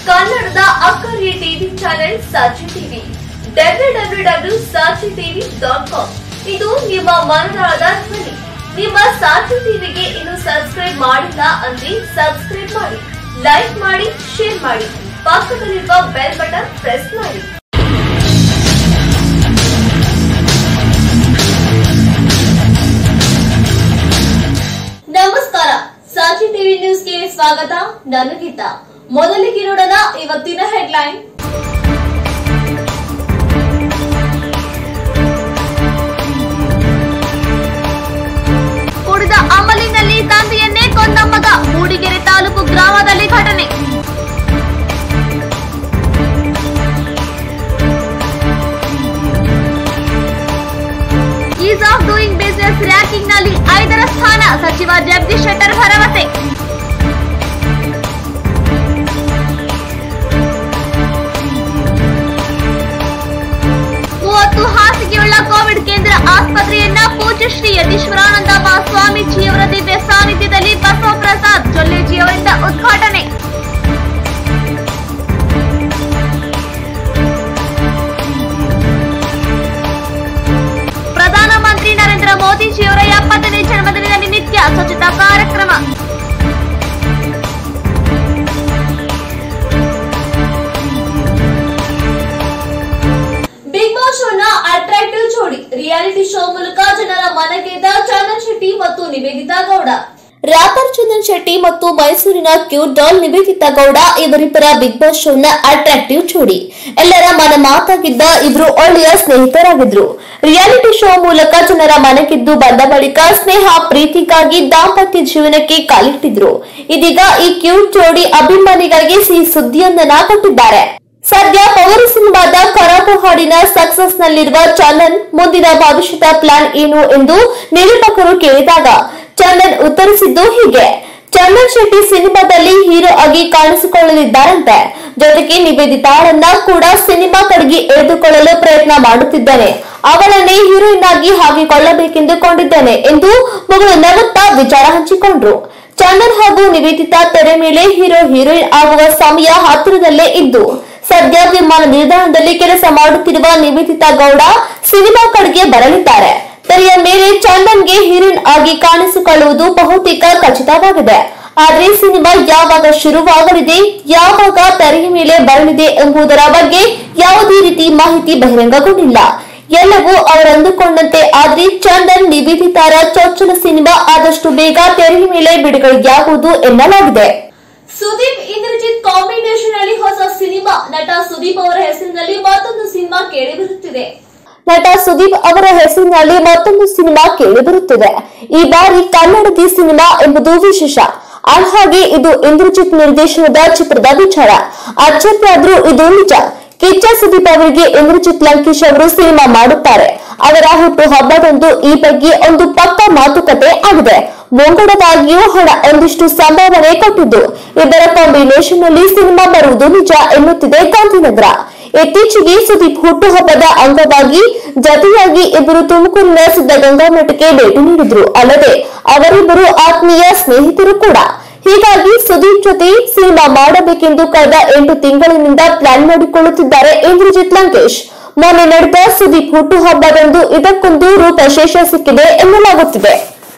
ಕನ್ನಡದ ಅಕ್ಕರಿಯ TV channel Sakshi TV W W W Sakshi TV dot com ಇದು ನಿಮ್ಮ ಮನದಾಳದ ಧ್ವನಿ ನಿಮ್ಮ ಸಾಕ್ಷಿ ಟಿವಿಗೆ ಇನ್ನು ಸಬ್ಸ್ಕ್ರೈಬ್ ಮಾಡಿಲ್ಲ ಅಂದ್ರೆ ಸಬ್ಸ್ಕ್ರೈಬ್ ಮಾಡಿ ಲೈಕ್ ಮಾಡಿ ಶೇರ್ ಮಾಡಿ ಪಕ್ಕದಲ್ಲಿರುವ ಬೆಲ್ ಬಟನ್ ಪ್ರೆಸ್ ಮಾಡಿ ನಮಸ್ಕಾರ ಸಾಕ್ಷಿ ಟಿವಿ ನ್ಯೂಸ್ಗೆ ಸ್ವಾಗತ ನಾನು ಗೀತಾ ಮೊದಲಿಗೆ ನೋಡೋಣ ಇವತ್ತಿನ ಹೆಡ್ಲೈನ್ ಕುಡಿದ ಅಮಲಿನಲ್ಲಿ ತಂದೆಯನ್ನೇ ಕೊಂದ ಮಗ ಮೂಡಿಗೆರೆ ತಾಲೂಕು ಗ್ರಾಮದಲ್ಲಿ ಘಟನೆ ease of doing business ranking ನಲ್ಲಿ ಐದರ ಸ್ಥಾನ ಸಚಿವ ಜಗದೀಶ್ ಶೆಟ್ಟರ್ ಭರವಸೆ ಮೂವತ್ತು ಹಾಸಿಗೆಯುಳ್ಳ ಕೋವಿಡ್ ಕೇಂದ್ರ ಆಸ್ಪತ್ರೆಯನ್ನ ಪೂಜ್ಯ ಶ್ರೀ ಯತೀಶ್ವರಾನಂದ ಮಹಾಸ್ವಾಮೀಜಿಯವರ ದಿವ್ಯ ಸಾನ್ನಿಧ್ಯದಲ್ಲಿ ಬಸವಪ್ರಸಾದ್ ಜೊಲ್ಲೆಜಿಯವರಿಂದ ಉದ್ಘಾಟನೆ ಪ್ರಧಾನಮಂತ್ರಿ ನರೇಂದ್ರ ಮೋದಿಜಿಯವರ ಎಪ್ಪತ್ತನೇ ಜನ್ಮದಿನದ ನಿಮಿತ್ತ ಸ್ವಚ್ಛತಾ ಕಾರ್ಯಕ್ರಮ ಬಿಗ್ ಬಾಸ್ ಶೋನ ಅಟ್ರಾಕ್ಟಿವ್ ಜೋಡಿ ರಿಯಾಲಿಟಿ ಶೋ ಮೂಲಕ ಜನರ ಮನಗೆದ್ದ ಚಂದನ್ ಶೆಟ್ಟಿ ಮತ್ತು ನಿವೇದಿತಾ ಗೌಡ ರಾಪರ್ ಚಂದನ್ ಶೆಟ್ಟಿ ಮತ್ತು ಮೈಸೂರಿನ ಕ್ಯೂಟ್ ಡಾಲ್ ನಿವೇದಿತಾ ಗೌಡ ಇವರಿಬ್ಬರ ಬಿಗ್ ಬಾಸ್ ಶೋನ ಅಟ್ರಾಕ್ಟಿವ್ ಜೋಡಿ ಎಲ್ಲರ ಮನ ಮಾತಾಗಿದ್ದ ಇಬ್ರು ಒಳ್ಳೆಯ ಸ್ನೇಹಿತರಾಗಿದ್ರು ರಿಯಾಲಿಟಿ ಶೋ ಮೂಲಕ ಜನರ ಮನಗೆದ್ದು ಬಂದ ಬಳಿಕ ಸ್ನೇಹ ಪ್ರೀತಿಗಾಗಿ ದಾಂಪತ್ಯ ಜೀವನಕ್ಕೆ ಕಾಲಿಟ್ಟಿದ್ರು ಇದೀಗ ಈ ಕ್ಯೂಟ್ ಜೋಡಿ ಅಭಿಮಾನಿಗಳಿಗೆ ಸಿಹಿ ಸುದ್ದಿಯೊಂದನ್ನ ಕೊಟ್ಟಿದ್ದಾರೆ ಸದ್ಯ ಪವರ್ ಸಿನಿಮಾದ ಕರಾಟು ಹಾಡಿನ ಸಕ್ಸಸ್ ನಲ್ಲಿರುವ ಚಂದನ್ ಮುಂದಿನ ಭವಿಷ್ಯದ ಪ್ಲಾನ್ ಏನು ಎಂದು ನಿರೂಪಕರು ಕೇಳಿದಾಗ ಚಂದನ್ ಉತ್ತರಿಸಿದ್ದು ಹೀಗೆ ಚಂದನ್ ಶೆಟ್ಟಿ ಸಿನಿಮಾದಲ್ಲಿ ಹೀರೋ ಆಗಿ ಕಾಣಿಸಿಕೊಳ್ಳಲಿದ್ದಾರಂತೆ ಜೊತೆಗೆ ನಿವೇದಿತಾಳನ್ನ ಕೂಡ ಸಿನಿಮಾ ಕಡೆಗೆ ಎಳೆದುಕೊಳ್ಳಲು ಪ್ರಯತ್ನ ಮಾಡುತ್ತಿದ್ದೇನೆ ಅವಳನ್ನೇ ಹೀರೋಯಿನ್ ಆಗಿ ಹಾಕಿಕೊಳ್ಳಬೇಕೆಂದುಕೊಂಡಿದ್ದೇನೆ ಎಂದು ಮಗಳು ನಗುತ್ತಾ ವಿಚಾರ ಹಂಚಿಕೊಂಡ್ರು ಚಂದನ್ ಹಾಗೂ ನಿವೇದಿತಾ ತೆರೆ ಮೇಲೆ ಹೀರೋ ಹೀರೋಯಿನ್ ಆಗುವ ಸಮಯ ಹತ್ತಿರದಲ್ಲೇ ಇದ್ದು ಸದ್ಯ ವಿಮಾನ ನಿಲ್ದಾಣದಲ್ಲಿ ಕೆಲಸ ಮಾಡುತ್ತಿರುವ ನಿವೇದಿತಾ ಗೌಡ ಸಿನಿಮಾ ಕಡೆಗೆ ಬರಲಿದ್ದಾರೆ ತೆರೆಯ ಮೇಲೆ ಚಂದನ್ಗೆ ಹೀರೋಯಿನ್ ಆಗಿ ಕಾಣಿಸಿಕೊಳ್ಳುವುದು ಬಹುತೇಕ ಖಚಿತವಾಗಿದೆ ಆದ್ರೆ ಸಿನಿಮಾ ಯಾವಾಗ ಶುರುವಾಗಲಿದೆ ಯಾವಾಗ ತೆರೆಯ ಮೇಲೆ ಬರಲಿದೆ ಎಂಬುದರ ಬಗ್ಗೆ ಯಾವುದೇ ರೀತಿ ಮಾಹಿತಿ ಬಹಿರಂಗಗೊಂಡಿಲ್ಲ ಎಲ್ಲವೂ ಅವರಂದುಕೊಂಡಂತೆ ಆದ್ರೆ ಚಂದನ್ ನಿವೇದಿತಾರ ಚೊಚ್ಚಲ ಸಿನಿಮಾ ಆದಷ್ಟು ಬೇಗ ತೆರೆಯ ಮೇಲೆ ಬಿಡುಗಡೆಯಾಗುವುದು ಎನ್ನಲಾಗಿದೆ ಸುದೀಪ್ ಇಂದ್ರಜಿತ್ ಕಾಂಬಿನೇಷನ್ ಅಲ್ಲಿ ಹೊಸ ಸಿನಿಮಾ ನಟ ಸುದೀಪ್ ಅವರ ಹೆಸರಿನಲ್ಲಿ ಮತ್ತೊಂದು ಸಿನಿಮಾ ಕೇಳಿಬರುತ್ತಿದೆ ನಟ ಸುದೀಪ್ ಅವರ ಹೆಸರಿನಲ್ಲಿ ಮತ್ತೊಂದು ಸಿನಿಮಾ ಕೇಳಿಬರುತ್ತಿದೆ ಈ ಬಾರಿ ಕನ್ನಡದಿ ಸಿನಿಮಾ ಎಂಬುದು ವಿಶೇಷ ಹಾಗೆ ಇದು ಇಂದ್ರಜಿತ್ ನಿರ್ದೇಶನದ ಚಿತ್ರದ ವಿಚಾರ ಆಶ್ಚರ್ಯ ಆದ್ರೂ ಇದು ನಿಜ ಕಿಚ್ಚ ಸುದೀಪ್ ಅವರಿಗೆ ಇಂದ್ರಜಿತ್ ಲಂಕೇಶ್ ಅವರು ಸಿನಿಮಾ ಮಾಡುತ್ತಾರೆ ಅವರ ಹುಟ್ಟು ಹಬ್ಬದಂದು ಈ ಬಗ್ಗೆ ಒಂದು ಪಕ್ಕ ಮಾತುಕತೆ ಆಗಿದೆ ಮುಂಗಡವಾಗಿಯೂ ಹಣ ಒಂದಿಷ್ಟು ಸಂಭಾವನೆ ಕೊಟ್ಟಿದ್ದು ಇದರ ಕಾಂಬಿನೇಷನ್ ನಲ್ಲಿ ಸಿನಿಮಾ ಬರುವುದು ನಿಜ ಎನ್ನುತ್ತಿದೆ ಗಾಂಧಿನಗರ ಇತ್ತೀಚೆಗೆ ಸುದೀಪ್ ಹುಟ್ಟುಹಬ್ಬದ ಅಂಗವಾಗಿ ಜತೆಯಾಗಿ ಇಬ್ಬರು ತುಮಕೂರಿನ ಸಿದ್ದಗಂಗಾ ಮಠಕ್ಕೆ ಭೇಟಿ ನೀಡಿದ್ರು ಅಲ್ಲದೆ ಅವರಿಬ್ಬರು ಆತ್ಮೀಯ ಸ್ನೇಹಿತರು ಕೂಡ ಹೀಗಾಗಿ ಸುದೀಪ್ ಜೊತೆ ಸಿನಿಮಾ ಮಾಡಬೇಕೆಂದು ಕಳೆದ ಎಂಟು ತಿಂಗಳಿನಿಂದ ಪ್ಲಾನ್ ಮಾಡಿಕೊಳ್ಳುತ್ತಿದ್ದಾರೆ ಇಂದ್ರಜಿತ್ ಲಂಕೇಶ್ ಮೊನ್ನೆ ನಡೆದ ಸುದೀಪ್ ಹುಟ್ಟುಹಬ್ಬದಂದು ಇದಕ್ಕೊಂದು ರೂಪಶೇಷ ಸಿಕ್ಕಿದೆ ಎನ್ನಲಾಗುತ್ತಿದೆ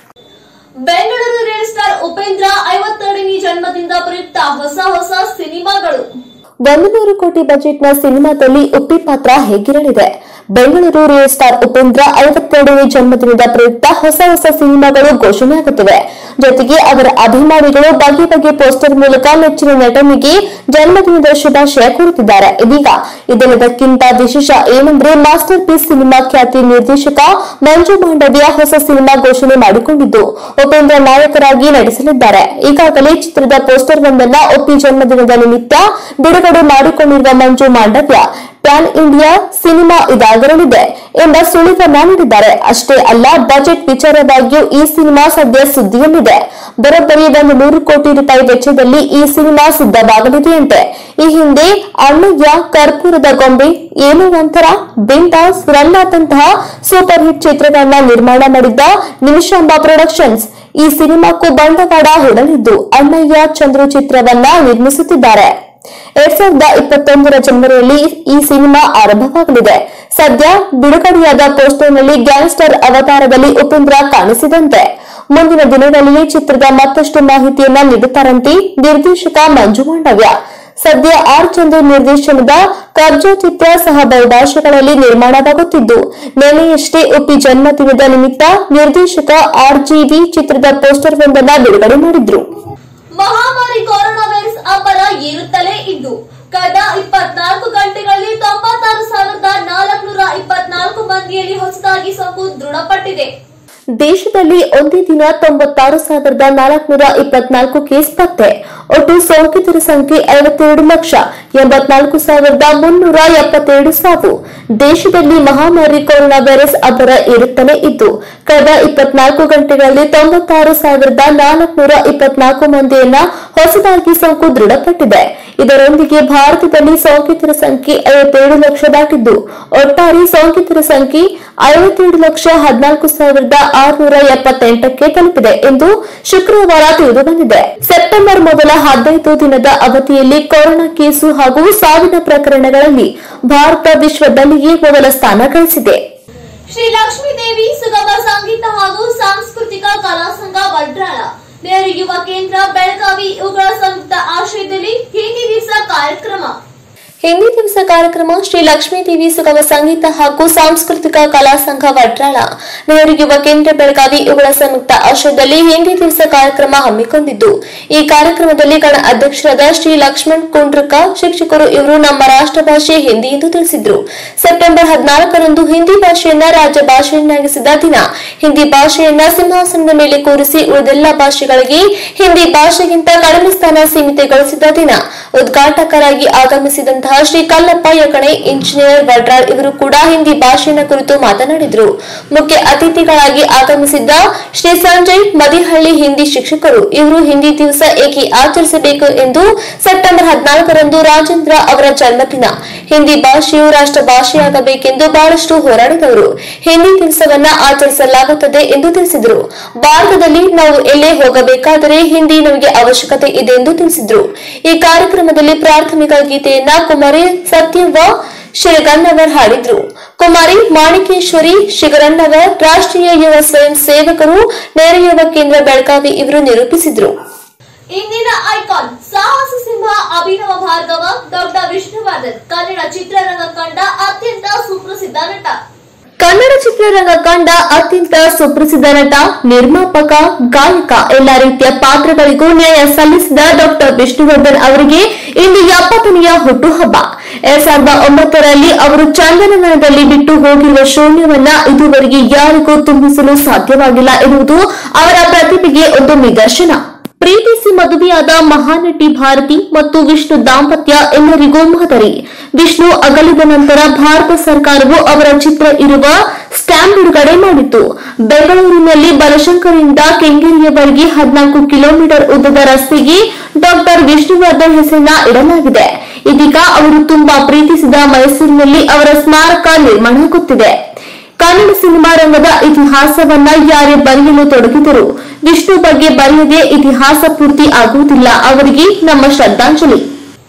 ಬೆಂಗಳೂರು ರಿಯಲ್ ಸ್ಟಾರ್ ಉಪೇಂದ್ರ ಐವತ್ತೆರಡನೇ ಜನ್ಮದಿನದ ಪ್ರಯುಕ್ತ ಹೊಸ ಹೊಸ ಸಿನಿಮಾಗಳು ಒಂದು ನೂರು ಕೋಟಿ ಬಜೆಟ್ನ ಸಿನಿಮಾದಲ್ಲಿ ಉಪ್ಪಿ ಪಾತ್ರ ಹೇಗಿರಲಿದೆ ಬೆಂಗಳೂರು ರಿಯಲ್ ಸ್ಟಾರ್ ಉಪೇಂದ್ರ ಐವತ್ತೆರಡನೇ ಜನ್ಮದಿನದ ಪ್ರಯುಕ್ತ ಹೊಸ ಹೊಸ ಸಿನಿಮಾಗಳು ಘೋಷಣೆಯಾಗುತ್ತಿವೆ ಜೊತೆಗೆ ಅವರ ಅಭಿಮಾನಿಗಳು ಬಗೆ ಬಗೆ ಪೋಸ್ಟರ್ ಮೂಲಕ ನೆಚ್ಚಿನ ನಟನಿಗೆ ಜನ್ಮದಿನದ ಶುಭಾಶಯ ಕೋರುತ್ತಿದ್ದಾರೆ ಇದೀಗ ಇದೆಲ್ಲದಕ್ಕಿಂತ ವಿಶೇಷ ಏನಂದ್ರೆ ಮಾಸ್ಟರ್ ಪೀಸ್ ಸಿನಿಮಾ ಖ್ಯಾತಿ ನಿರ್ದೇಶಕ ಮಂಜು ಮಾಂಡವ್ಯ ಹೊಸ ಸಿನಿಮಾ ಘೋಷಣೆ ಮಾಡಿಕೊಂಡಿದ್ದು ಉಪೇಂದ್ರ ನಾಯಕರಾಗಿ ನಟಿಸಲಿದ್ದಾರೆ ಈಗಾಗಲೇ ಚಿತ್ರದ ಪೋಸ್ಟರ್ ಒಂದನ್ನ ಒಪ್ಪಿ ಜನ್ಮದಿನದ ನಿಮಿತ್ತ ಬಿಡುಗಡೆ ಮಾಡಿಕೊಂಡಿರುವ ಮಂಜು ಮಾಂಡವ್ಯ ಪ್ಯಾನ್ ಇಂಡಿಯಾ ಸಿನಿಮಾ ಇದಾಗಿರಲಿದೆ ಎಂಬ ಸುಳಿವನ್ನ ನೀಡಿದ್ದಾರೆ ಅಷ್ಟೇ ಅಲ್ಲ ಬಜೆಟ್ ವಿಚಾರವಾಗಿಯೂ ಈ ಸಿನಿಮಾ ಸದ್ಯ ಸುದ್ದಿಯಲ್ಲಿದೆ ಬರೋಬ್ಬರಿ ಒಂದು ನೂರು ಕೋಟಿ ರೂಪಾಯಿ ವೆಚ್ಚದಲ್ಲಿ ಈ ಸಿನಿಮಾ ಸಿದ್ಧವಾಗಲಿದೆಯಂತೆ ಈ ಹಿಂದೆ ಅಣ್ಣಯ್ಯ ಕರ್ಪೂರದ ಗೊಂಬೆ ಏನೋ ಒಂಥರ ಬಿಂದಾಸ್ ರನ್ನಾಥಂತಹ ಸೂಪರ್ ಹಿಟ್ ಚಿತ್ರಗಳನ್ನ ನಿರ್ಮಾಣ ಮಾಡಿದ್ದ ನಿಮಿಷಾಂಬ ಪ್ರೊಡಕ್ಷನ್ಸ್ ಈ ಸಿನಿಮಾಕ್ಕೂ ಬಂಡವಾಳ ಹೂಡಲಿದ್ದು ಅಣ್ಣಯ್ಯ ಚಂದ್ರು ಚಿತ್ರವನ್ನ ನಿರ್ಮಿಸುತ್ತಿದ್ದಾರೆ ಎರಡ್ ಸಾವಿರದ ಇಪ್ಪತ್ತೊಂದರ ಜನವರಿಯಲ್ಲಿ ಈ ಸಿನಿಮಾ ಆರಂಭವಾಗಲಿದೆ ಸದ್ಯ ಬಿಡುಗಡೆಯಾದ ಪೋಸ್ಟರ್ನಲ್ಲಿ ಗ್ಯಾಂಗ್ಸ್ಟರ್ ಅವತಾರದಲ್ಲಿ ಉಪೇಂದ್ರ ಕಾಣಿಸಿದಂತೆ ಮುಂದಿನ ದಿನಗಳಲ್ಲಿ ಚಿತ್ರದ ಮತ್ತಷ್ಟು ಮಾಹಿತಿಯನ್ನ ನೀಡುತ್ತಾರಂತೆ ನಿರ್ದೇಶಕ ಮಂಜು ಮಾಂಡವ್ಯ ಸದ್ಯ ಆರ್ ಚಂದ್ರು ನಿರ್ದೇಶನದ ಕಬ್ಜಾ ಚಿತ್ರ ಸಹ ಬಹುಭಾಷೆಗಳಲ್ಲಿ ನಿರ್ಮಾಣವಾಗುತ್ತಿದ್ದು ನಿನ್ನೆಯಷ್ಟೇ ಉಪ್ಪಿ ಜನ್ಮದಿನದ ನಿಮಿತ್ತ ನಿರ್ದೇಶಕ ಆರ್ ಜಿವಿ ಚಿತ್ರದ ಪೋಸ್ಟರ್ ಒಂದನ್ನ ಬಿಡುಗಡೆ ಮಾಡಿದ್ರು ಮಹಾಮಾರಿ ಕೊರೋನಾ ವೈರಸ್ ಅಬ್ಬರ ಏರುತ್ತಲೇ ಇದ್ದು ಕಳೆದ ಇಪ್ಪತ್ನಾಲ್ಕು ಗಂಟೆಗಳಲ್ಲಿ ತೊಂಬತ್ತಾರು ಸಾವಿರದ ನಾಲ್ಕುನೂರ ಇಪ್ಪತ್ನಾಲ್ಕು ಮಂದಿಯಲ್ಲಿ ಹೊಸದಾಗಿ ಸೋಂಕು ದೃಢಪಟ್ಟಿದೆ ದೇಶದಲ್ಲಿ ಒಂದೇ ದಿನ ತೊಂಬತ್ತಾರು ಸಾವಿರದ ನಾಲ್ಕುನೂರ ಇಪ್ಪತ್ನಾಲ್ಕು ಕೇಸ್ ಪತ್ತೆ ಒಟ್ಟು ಸೋಂಕಿತರ ಸಂಖ್ಯೆ ಐವತ್ತೆರಡು ಲಕ್ಷ ಎಂಬತ್ನಾಲ್ಕು ಸಾವಿರದ ಮುನ್ನೂರ ಎಪ್ಪತ್ತೆರಡು ಸಾವು ದೇಶದಲ್ಲಿ ಮಹಾಮಾರಿ ಕೊರೋನಾ ವೈರಸ್ ಅಬ್ಬರ ಏರುತ್ತಲೇ ಇದ್ದು ಕಳೆದ ಇಪ್ಪತ್ನಾಲ್ಕು ಗಂಟೆಗಳಲ್ಲಿ ತೊಂಬತ್ತಾರು ಸಾವಿರದ ನಾಲ್ಕುನೂರ ಇಪ್ಪತ್ನಾಲ್ಕು ಮಂದಿಯನ್ನ ಹೊಸದಾಗಿ ಸೋಂಕು ದೃಢಪಟ್ಟಿದೆ ಇದರೊಂದಿಗೆ ಭಾರತದಲ್ಲಿ ಸೋಂಕಿತರ ಸಂಖ್ಯೆ ಐವತ್ತೇಳು ಲಕ್ಷ ದಾಟಿದ್ದು ಒಟ್ಟಾರೆ ಸೋಂಕಿತರ ಸಂಖ್ಯೆ ಐವತ್ತೆರಡು ಲಕ್ಷ ಹದಿನಾಲ್ಕು ಸಾವಿರದ ಆರುನೂರ ಎಪ್ಪತ್ತೆಂಟಕ್ಕೆ ತಲುಪಿದೆ ಎಂದು ಶುಕ್ರವಾರ ತಿಳಿದು ಬಂದಿದೆ ಸೆಪ್ಟೆಂಬರ್ ಮೊದಲ ಹದಿನೈದು ದಿನದ ಅವಧಿಯಲ್ಲಿ ಕೊರೋನಾ ಕೇಸು ಹಾಗೂ ಸಾವಿನ ಪ್ರಕರಣಗಳಲ್ಲಿ ಭಾರತ ವಿಶ್ವದಲ್ಲಿಯೇ ಮೊದಲ ಸ್ಥಾನ ಗಳಿಸಿದೆ ಶ್ರೀ ಲಕ್ಷ್ಮೀ ದೇವಿ ಸುಗಮ ಸಂಗೀತ ಹಾಗೂ ಸಾಂಸ್ಕೃತಿಕ ಕಲಾ ಸಂಘ ವಡ್ರಾಳ ನೆಹರು ಯುವ ಕೇಂದ್ರ ಬೆಳಗಾವಿ ಇವುಗಳ ಸಂಯುಕ್ತ ಆಶ್ರಯದಲ್ಲಿ ಹಿಂದಿ ದಿವಸ ಕಾರ್ಯಕ್ರಮ ಹಿಂದಿ ದಿವಸ ಕಾರ್ಯಕ್ರಮ ಶ್ರೀ ಲಕ್ಷ್ಮೀ ದೇವಿ ಸುಗಮ ಸಂಗೀತ ಹಾಗೂ ಸಾಂಸ್ಕೃತಿಕ ಕಲಾ ಸಂಘ ವಡ್ರಾಳ ನೆಹರು ಯುವ ಕೇಂದ್ರ ಬೆಳಗಾವಿ ಇವುಗಳ ಸಂಯುಕ್ತ ಆಶ್ರಯದಲ್ಲಿ ಹಿಂದಿ ದಿವಸ ಕಾರ್ಯಕ್ರಮ ಹಮ್ಮಿಕೊಂಡಿದ್ದು ಈ ಕಾರ್ಯಕ್ರಮದಲ್ಲಿ ಗಣ ಅಧ್ಯಕ್ಷರಾದ ಶ್ರೀ ಲಕ್ಷ್ಮಣ್ ಕುಂಡ್ರಕ ಶಿಕ್ಷಕರು ಇವರು ನಮ್ಮ ರಾಷ್ಟ್ರ ಭಾಷೆ ಹಿಂದಿ ಎಂದು ತಿಳಿಸಿದ್ರು ಸೆಪ್ಟೆಂಬರ್ ಹದಿನಾಲ್ಕರಂದು ಹಿಂದಿ ಭಾಷೆಯನ್ನ ರಾಜ್ಯ ಭಾಷೆಯನ್ನಾಗಿಸಿದ ದಿನ ಹಿಂದಿ ಭಾಷೆಯನ್ನ ಸಿಂಹಾಸನದ ಮೇಲೆ ಕೂರಿಸಿ ಉಳಿದೆಲ್ಲ ಭಾಷೆಗಳಿಗೆ ಹಿಂದಿ ಭಾಷೆಗಿಂತ ಕಡಿಮೆ ಸ್ಥಾನ ಸೀಮಿತಗೊಳಿಸಿದ ದಿನ ಉದ್ಘಾಟಕರಾಗಿ ಆಗಮಿಸಿದಂತಹ ಶ್ರೀ ಕಲ್ಲಪ್ಪ ಯಕಣೆ ಇಂಜಿನಿಯರ್ ವಡ್ರಾಳ್ ಇವರು ಕೂಡ ಹಿಂದಿ ಭಾಷೆಯ ಕುರಿತು ಮಾತನಾಡಿದರು ಮುಖ್ಯ ಅತಿಥಿಗಳಾಗಿ ಆಗಮಿಸಿದ್ದ ಶ್ರೀ ಸಂಜಯ್ ಮದಿಹಳ್ಳಿ ಹಿಂದಿ ಶಿಕ್ಷಕರು ಇವರು ಹಿಂದಿ ದಿವಸ ಏಕೆ ಆಚರಿಸಬೇಕು ಎಂದು ಸೆಪ್ಟೆಂಬರ್ ಹದಿನಾಲ್ಕರಂದು ರಾಜೇಂದ್ರ ಅವರ ಜನ್ಮದಿನ ಹಿಂದಿ ಭಾಷೆಯು ರಾಷ್ಟ್ರ ಭಾಷೆಯಾಗಬೇಕೆಂದು ಬಹಳಷ್ಟು ಹೋರಾಡಿದವರು ಹಿಂದಿ ದಿವಸವನ್ನ ಆಚರಿಸಲಾಗುತ್ತದೆ ಎಂದು ತಿಳಿಸಿದರು ಭಾರತದಲ್ಲಿ ನಾವು ಎಲ್ಲೇ ಹೋಗಬೇಕಾದರೆ ಹಿಂದಿ ನಮಗೆ ಅವಶ್ಯಕತೆ ಇದೆ ಎಂದು ತಿಳಿಸಿದರು ಈ ಕಾರ್ಯಕ್ರಮದಲ್ಲಿ ಪ್ರಾಥಮಿಕ ಗೀತೆಯನ್ನ ಕುಮಾರಿ ಸತ್ಯವ್ವ ಶಿರಗನ್ನವರ್ ಹಾಡಿದ್ರು ಕುಮಾರಿ ಮಾಣಿಕೇಶ್ವರಿ ಶಿಗರನ್ನವರ್ ರಾಷ್ಟ್ರೀಯ ಯುವ ಸ್ವಯಂ ಸೇವಕರು ನೆರೆ ಯುವ ಕೇಂದ್ರ ಬೆಳಗಾವಿ ಇವರು ನಿರೂಪಿಸಿದ್ರು ಇಂದಿನ ಐಕಾನ್ ಸಾಹಸ ಸಿಂಹ ಅಭಿನವ ಭಾರ್ಗವ ಡಾಕ್ಟರ್ ವಿಷ್ಣುವರ್ಧನ್ ಕನ್ನಡ ಚಿತ್ರರಂಗ ಕಂಡ ಅತ್ಯಂತ ಸುಪ್ರಸಿದ್ಧ ನಟ ಕನ್ನಡ ಚಿತ್ರರಂಗ ಕಂಡ ಅತ್ಯಂತ ಸುಪ್ರಸಿದ್ಧ ನಟ ನಿರ್ಮಾಪಕ ಗಾಯಕ ಎಲ್ಲ ರೀತಿಯ ಪಾತ್ರಗಳಿಗೂ ನ್ಯಾಯ ಸಲ್ಲಿಸಿದ ಡಾಕ್ಟರ್ ವಿಷ್ಣುವರ್ಧನ್ ಅವರಿಗೆ ಇಂದು ಎಪ್ಪತ್ತನೆಯ ಹುಟ್ಟುಹಬ್ಬ ಎರಡ್ ಸಾವಿರದ ಒಂಬತ್ತರಲ್ಲಿ ಅವರು ಚಂದನವನದಲ್ಲಿ ಬಿಟ್ಟು ಹೋಗಿರುವ ಶೂನ್ಯವನ್ನ ಇದುವರೆಗೆ ಯಾರಿಗೂ ತುಂಬಿಸಲು ಸಾಧ್ಯವಾಗಿಲ್ಲ ಎನ್ನುವುದು ಅವರ ಪ್ರತಿಭೆಗೆ ಒಂದು ನಿದರ್ಶನ ಪ್ರೀತಿಸಿ ಮದುವೆಯಾದ ಮಹಾನಟಿ ಭಾರತಿ ಮತ್ತು ವಿಷ್ಣು ದಾಂಪತ್ಯ ಎಲ್ಲರಿಗೂ ಮಾದರಿ ವಿಷ್ಣು ಅಗಲಿದ ನಂತರ ಭಾರತ ಸರ್ಕಾರವು ಅವರ ಚಿತ್ರ ಇರುವ ಸ್ಟ್ಯಾಂಪ್ ಬಿಡುಗಡೆ ಮಾಡಿತ್ತು ಬೆಂಗಳೂರಿನಲ್ಲಿ ಬನಶಂಕರಿಂದ ಕೆಂಗೇರಿಯವರೆಗೆ ಹದಿನಾಲ್ಕು ಕಿಲೋಮೀಟರ್ ಉದ್ದದ ರಸ್ತೆಗೆ ಡಾಕ್ಟರ್ ವಿಷ್ಣುವರ್ಧನ್ ಹೆಸರನ್ನ ಇಡಲಾಗಿದೆ ಇದೀಗ ಅವರು ತುಂಬಾ ಪ್ರೀತಿಸಿದ ಮೈಸೂರಿನಲ್ಲಿ ಅವರ ಸ್ಮಾರಕ ನಿರ್ಮಾಣವಾಗುತ್ತಿದೆ ಕನ್ನಡ ಸಿನಿಮಾ ರಂಗದ ಇತಿಹಾಸವನ್ನ ಯಾರೇ ಬರೆಯಲು ತೊಡಗಿದರು ವಿಷ್ಣು ಬಗ್ಗೆ ಬರೆಯದೆ ಇತಿಹಾಸ ಪೂರ್ತಿ ಆಗುವುದಿಲ್ಲ ಅವರಿಗೆ ನಮ್ಮ ಶ್ರದ್ಧಾಂಜಲಿ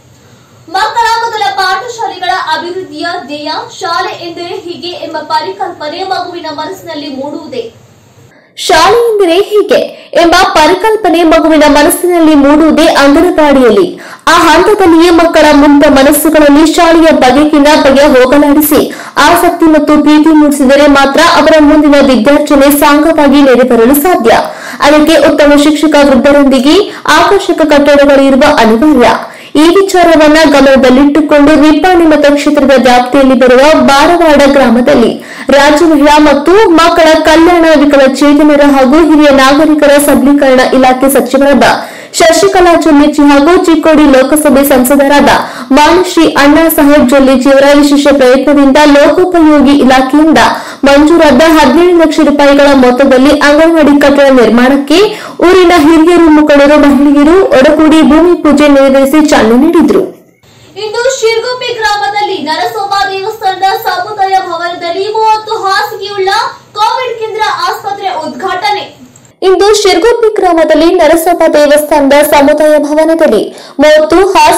ಮಕ್ಕಳ ಮೊದಲ ಪಾಠಶಾಲೆಗಳ ಅಭಿವೃದ್ಧಿಯ ಧ್ಯೇಯ ಶಾಲೆ ಎಂದರೆ ಹೀಗೆ ಎಂಬ ಪರಿಕಲ್ಪನೆ ಮಗುವಿನ ಮನಸ್ಸಿನಲ್ಲಿ ಮೂಡುವುದೇ ಶಾಲೆ ಎಂದರೆ ಹೀಗೆ ಎಂಬ ಪರಿಕಲ್ಪನೆ ಮಗುವಿನ ಮನಸ್ಸಿನಲ್ಲಿ ಮೂಡುವುದೇ ಅಂಗನವಾಡಿಯಲ್ಲಿ ಆ ಹಂತದಲ್ಲಿಯೇ ಮಕ್ಕಳ ಮುಗ್ಧ ಮನಸ್ಸುಗಳಲ್ಲಿ ಶಾಲೆಯ ಬಗೆಗಿನ ಬಗೆ ಹೋಗಲಾಡಿಸಿ ಆಸಕ್ತಿ ಮತ್ತು ಪ್ರೀತಿ ಮೂಡಿಸಿದರೆ ಮಾತ್ರ ಅವರ ಮುಂದಿನ ವಿದ್ಯಾರ್ಜನೆ ಸಾಂಗವಾಗಿ ನೆರವೇರಲು ಸಾಧ್ಯ ಅದಕ್ಕೆ ಉತ್ತಮ ಶಿಕ್ಷಕ ವೃದ್ಧರೊಂದಿಗೆ ಆಕರ್ಷಕ ಕಟ್ಟಡಗಳಿರುವ ಅನಿವಾರ್ಯ ಈ ವಿಚಾರವನ್ನ ಗಮನದಲ್ಲಿಟ್ಟುಕೊಂಡು ನಿಪ್ಪಾಣಿ ಮತಕ್ಷೇತ್ರದ ವ್ಯಾಪ್ತಿಯಲ್ಲಿ ಬರುವ ಬಾರವಾಡ ಗ್ರಾಮದಲ್ಲಿ ರಾಜ್ಯ ಮಹಿಳಾ ಮತ್ತು ಮಕ್ಕಳ ಕಲ್ಯಾಣ ವಿಕಲಚೇತನರ ಹಾಗೂ ಹಿರಿಯ ನಾಗರಿಕರ ಸಬಲೀಕರಣ ಇಲಾಖೆ ಸಚಿವರಾದ ಶಶಿಕಲಾ ಜೊಲ್ಲೆಜಿ ಹಾಗೂ ಚಿಕ್ಕೋಡಿ ಲೋಕಸಭೆ ಸಂಸದರಾದ ಮಾನಶ್ರೀ ಅಣ್ಣಾ ಸಾಹೇಬ್ ಜೊಲ್ಲೆಜಿಯವರ ವಿಶೇಷ ಪ್ರಯತ್ನದಿಂದ ಲೋಕೋಪಯೋಗಿ ಇಲಾಖೆಯಿಂದ ಮಂಜೂರಾದ ಹದಿನೇಳು ಲಕ್ಷ ರೂಪಾಯಿಗಳ ಮೊತ್ತದಲ್ಲಿ ಅಂಗನವಾಡಿ ಕಟ್ಟಡ ನಿರ್ಮಾಣಕ್ಕೆ ಊರಿನ ಹಿರಿಯರು ಮುಖಂಡರು ಮಹಿಳೆಯರು ಒಡಗೂಡಿ ಭೂಮಿ ಪೂಜೆ ನೆರವೇರಿಸಿ ಚಾಲನೆ ನೀಡಿದರು ಇಂದು ಶಿರ್ಗುಪ್ಪಿ ಗ್ರಾಮದಲ್ಲಿ ನರಸೋಬ ದೇವಸ್ಥಾನದ ಸಮುದಾಯ ಭವನದಲ್ಲಿ ಮೂವತ್ತು ಹಾಸಿಗೆಯುಳ್ಳ ಕೋವಿಡ್ ಕೇಂದ್ರ ಆಸ್ಪತ್ರೆ ಉದ್ಘಾಟನೆ ಇಂದು ಶಿರ್ಗುಪ್ಪಿ ಗ್ರಾಮದಲ್ಲಿ ನರಸೋಬ ದೇವಸ್ಥಾನದ ಸಮುದಾಯ ಭವನದಲ್ಲಿ ಮೂವತ್ತು ಹಾಸಿಗೆಯುಳ್ಳ